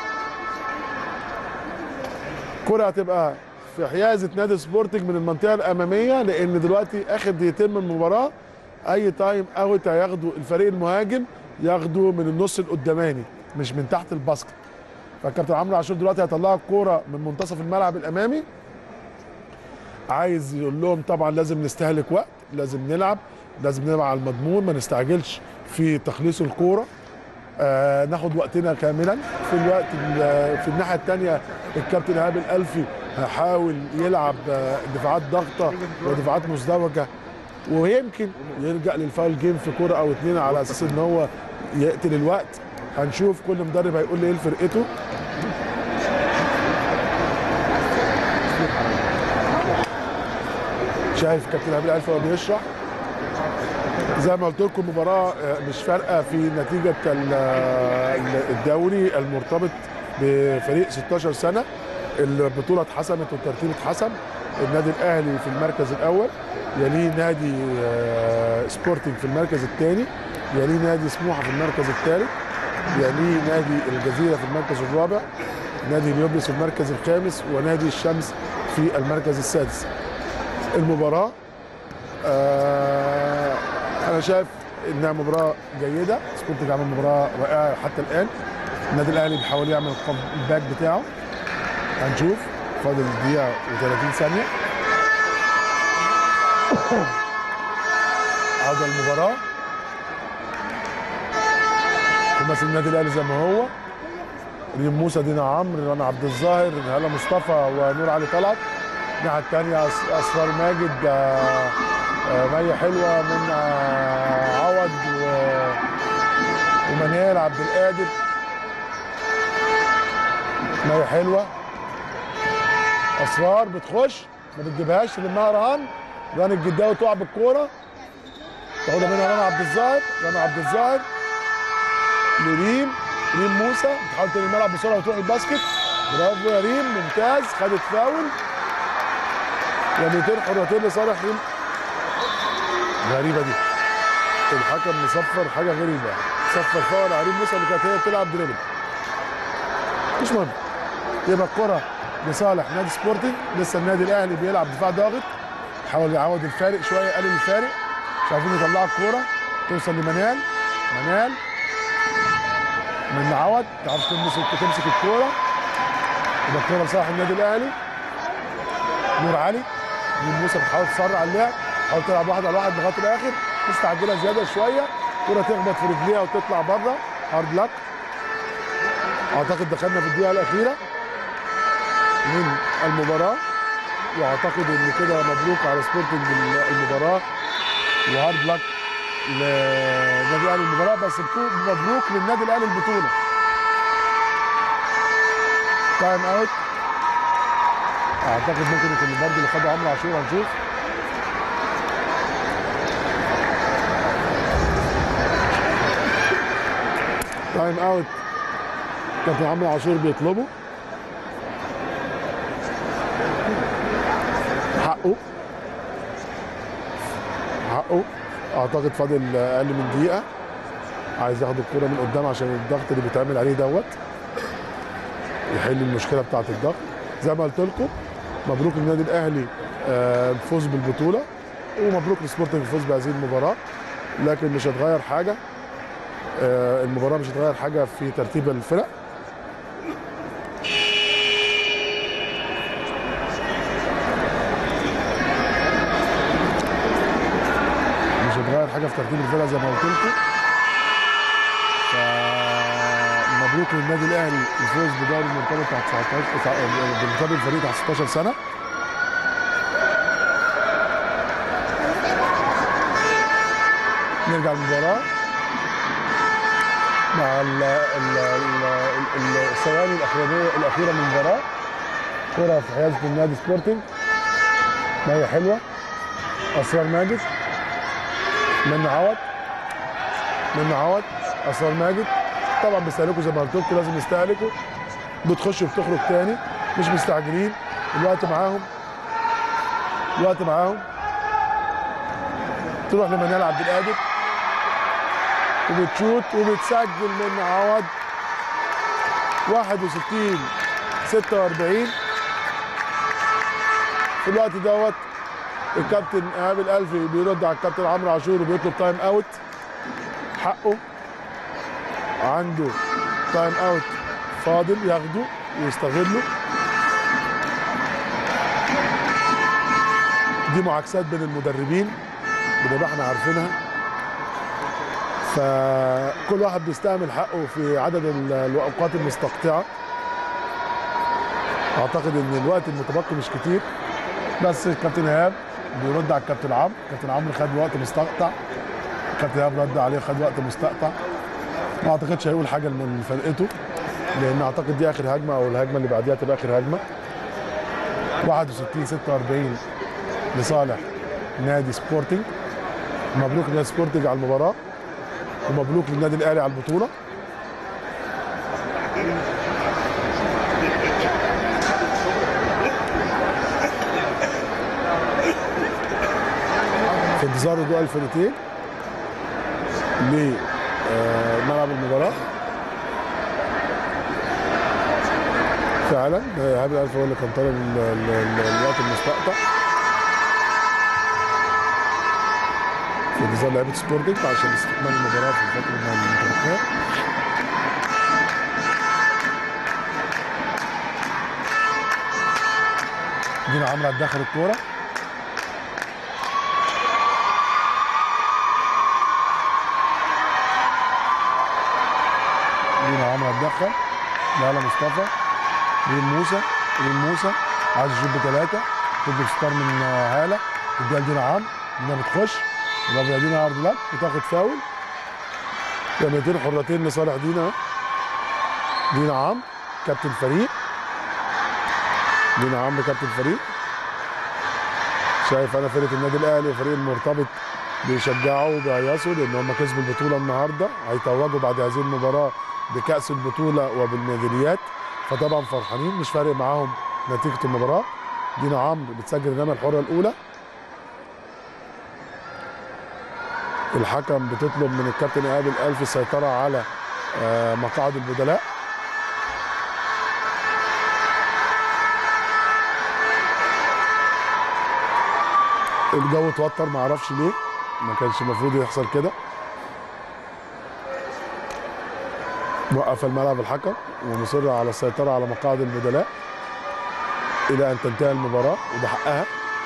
كرة هتبقى في حيازة نادي سبورتنج من المنطقة الأمامية لأن دلوقتي آخر دقيقتين من المباراة أي تايم أوت هياخده الفريق المهاجم ياخده من النص القداماني مش من تحت الباسكت فالكابتن عمرو عاشور دلوقتي هيطلع الكورة من منتصف الملعب الأمامي عايز يقول لهم طبعا لازم نستهلك وقت لازم نلعب لازم نلعب على المضمون ما نستعجلش في تخليص الكوره آه ناخد وقتنا كاملا في الوقت ال- في الناحيه الثانيه الكابتن ايهاب الالفي هيحاول يلعب آه دفاعات ضغطه ودفاعات مزدوجه ويمكن يلجا للفاول جيم في كوره او اتنين على اساس ان هو يقتل الوقت هنشوف كل مدرب هيقول لي ايه لفرقته شايف كابتن ايهاب الالفي وهو بيشرح زي ما قلت لكم المباراه آه، مش فارقه في نتيجه ال- ال- الدوري المرتبط بفريق 16 سنه البطوله اتحسمت والترتيب اتحسم النادي الاهلي في المركز الاول يليه نادي آه، سبورتنج في المركز الثاني يليه نادي سموحه في المركز الثالث يليه نادي الجزيره في المركز الرابع نادي اليوبلس في المركز الخامس ونادي الشمس في المركز السادس المباراه آه انا شايف انها مباراه جيده سبورتنج عمل مباراه رائعه حتى الان النادي الاهلي بيحاول يعمل الباك بتاعه هنشوف فاضل دقيقه و30 ثانيه عوده المباراه خماسي النادي الاهلي زي ما هو ريم موسى دينا عمرو رنا عبد الظاهر هلا مصطفى ونور علي طلعت الناحيه الثانيه اسرار ماجد آه، آه، مية حلوه من آه، عوض و- ومنال عبد القادر مية حلوه اسرار بتخش ما بتجيبهاش تلمها رهان ران الجداوي تقع بالكوره تاخدها منها رنا عبد الظاهر رنا عبد الظاهر لريم ريم موسى بتحاول تنقل الملعب بسرعه وتروح الباسكت برافو يا ريم ممتاز خدت فاول رميتين حرتين لصالح ريم غريبه دي الحكم مصفر حاجه غريبه صفر فاول على ريم موسى اللي كانت هي بتلعب دريبل مش مهم يبقى الكره لصالح نادي سبورتنج لسه النادي الاهلي بيلعب دفاع ضاغط حاول يعوض الفارق شويه يقلل الفارق مش عارفين يطلعوا الكوره توصل لمنال منال من عوض تعرف تمسك تمسك الكوره يبقى الكوره لصالح النادي الاهلي نور علي نور موسى بتحاول تسرع اللعب تحاول تلعب واحد على واحد لغايه الاخر مستعجله زياده شويه الكوره تخبط في رجليها وتطلع بره هارد لك اعتقد دخلنا في الدقيقه الاخيره من المباراه واعتقد ان كده مبروك على سبورتنج المباراه وهارد لك للنادي الاهلي المباراه بس بتو- مبروك للنادي الاهلي البطوله تايم اوت اعتقد ممكن يكون برضه اللي خده عمرو عاشور هنشوف تايم اوت كابتن عمرو عاشور بيطلبه حقه حقه اعتقد فاضل اقل من دقيقه عايز ياخد الكرة من قدام عشان الضغط اللي بيتعمل عليه دوت يحل المشكله بتاعه الضغط زي ما قلت لكم مبروك للنادي الاهلي آه، الفوز بالبطوله ومبروك لسبورتنج الفوز بهذه المباراه لكن مش هتغير حاجه آه، المباراه مش هتغير حاجه في ترتيب الفرق مش هتغير حاجه في ترتيب الفرق زي ما قلت لكم فمبروك للنادي الاهلي الفوز بدوري المرتبط تحت 19 بمرتبط الفريق تحت 16 سنه نرجع للمباراه مع ال- ال- ال- ال- الثواني الاخرانيه الاخيره من المباراه كره في حيازه النادي سبورتنج ميه حلوه اسرار ماجد من عوض من عوض اسرار ماجد طبعا بيستهلكوا زي ما قلت لكم لازم يستهلكوا بتخش وبتخرج تاني مش مستعجلين الوقت معاهم الوقت معاهم تروح لمنال عبد القادر وبتشوت وبتسجل من عوض 61 46 في الوقت دوت الكابتن ايهاب الالفي بيرد على الكابتن عمرو عاشور وبيطلب تايم اوت حقه عنده تايم اوت فاضل ياخده ويستغله دي معاكسات بين المدربين بنبقى احنا عارفينها فكل واحد بيستعمل حقه في عدد ال- الاوقات المستقطعه اعتقد ان الوقت المتبقي مش كتير بس الكابتن ايهاب بيرد على الكابتن عمرو الكابتن عمرو خد وقت مستقطع الكابتن ايهاب رد عليه خد وقت مستقطع ما اعتقدش هيقول حاجه من فرقته لان اعتقد دي اخر هجمه او الهجمه اللي بعديها تبقى اخر هجمه 61 46 لصالح نادي سبورتنج مبروك لنادي سبورتنج على المباراه ومبروك للنادي الاهلي على البطوله في انتظار رجوع الفرقتين لملعب المباراه فعلا ايهاب الالف هو اللي كان طالب ال- ال- ال- الوقت المستقطع في انتظار لعيبه سبورتنج عشان استكمال المباراه في الفتره المتبقيه دينا عمرو هتدخل الكوره دينا عمرو هتدخل لهلا مصطفى ريم موسى ريم موسى عايز يشوط بثلاثه تدي ستار من آه، هاله تديها لدينا عمرو دينا بتخش يبقى دينا عرض لك بتاخد فاول رميتين حرتين لصالح دينا أهو. دينا عمرو كابتن فريق دينا عمرو كابتن فريق شايف انا فرقه النادي الاهلي وفريق المرتبط بيشجعوا وبيهيصوا لان هم كسبوا البطوله النهارده هيتوجوا بعد هذه المباراه بكاس البطوله وبالميداليات فطبعا فرحانين مش فارق معاهم نتيجه المباراه دينا عمرو بتسجل الرميه الحره الاولى الحكم بتطلب من الكابتن ايهاب الالفي السيطره على آه، مقاعد البدلاء الجو اتوتر ما اعرفش ليه ما كانش المفروض يحصل كده وقف الملعب الحكم ومصر على السيطره على مقاعد البدلاء الى ان تنتهي المباراه وده حقها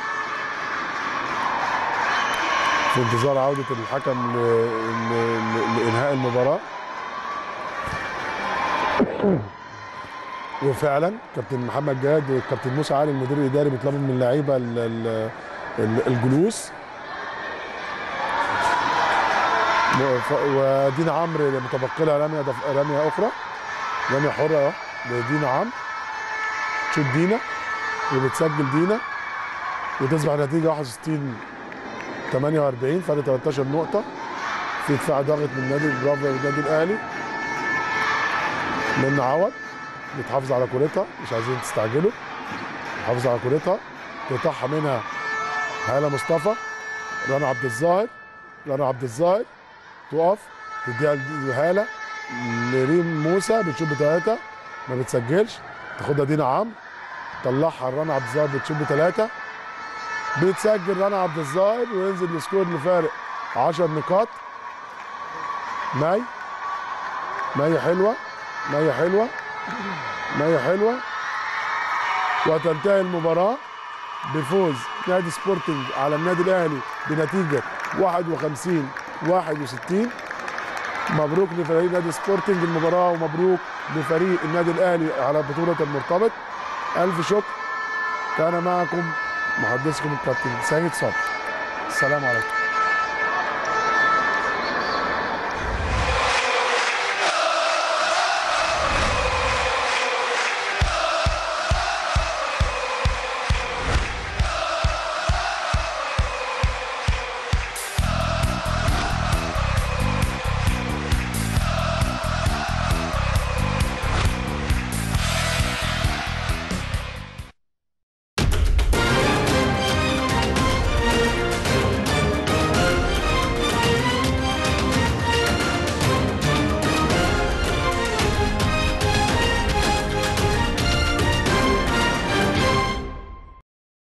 في انتظار عوده الحكم ل... ل... ل... لانهاء المباراه وفعلا كابتن محمد جاد والكابتن موسى علي المدير الاداري بيطلبوا من اللعيبه ال... ال... ال- الجلوس وف- ودينا عمرو متبقي لها رميه دف... رميه اخرى رميه حره اهو لدينا عمرو تشوت دينا وبتسجل دينا وتصبح النتيجه 61 48 فرق 13 نقطه في دفاع ضاغط من نادي برافو والنادي الاهلي من عوض بتحافظ على كورتها مش عايزين تستعجلوا تحافظ على كورتها تقطعها منها هاله مصطفى رنا عبد الظاهر رنا عبد الظاهر تقف تديها لهاله لريم موسى بتشوف بثلاثه ما بتسجلش تاخدها دينا عمرو طلعها رنا عبد الظاهر بتشوف بثلاثه بتسجل رنا عبد الظاهر وينزل السكور لفارق 10 نقاط مي مي حلوه مي حلوه مي حلوه وتنتهي المباراه بفوز نادي سبورتنج على النادي الاهلي بنتيجه 51 61 مبروك لفريق نادي سبورتنج المباراه ومبروك لفريق النادي الاهلي على بطوله المرتبط الف شكر كان معكم محدثكم الكابتن سيد صبري السلام عليكم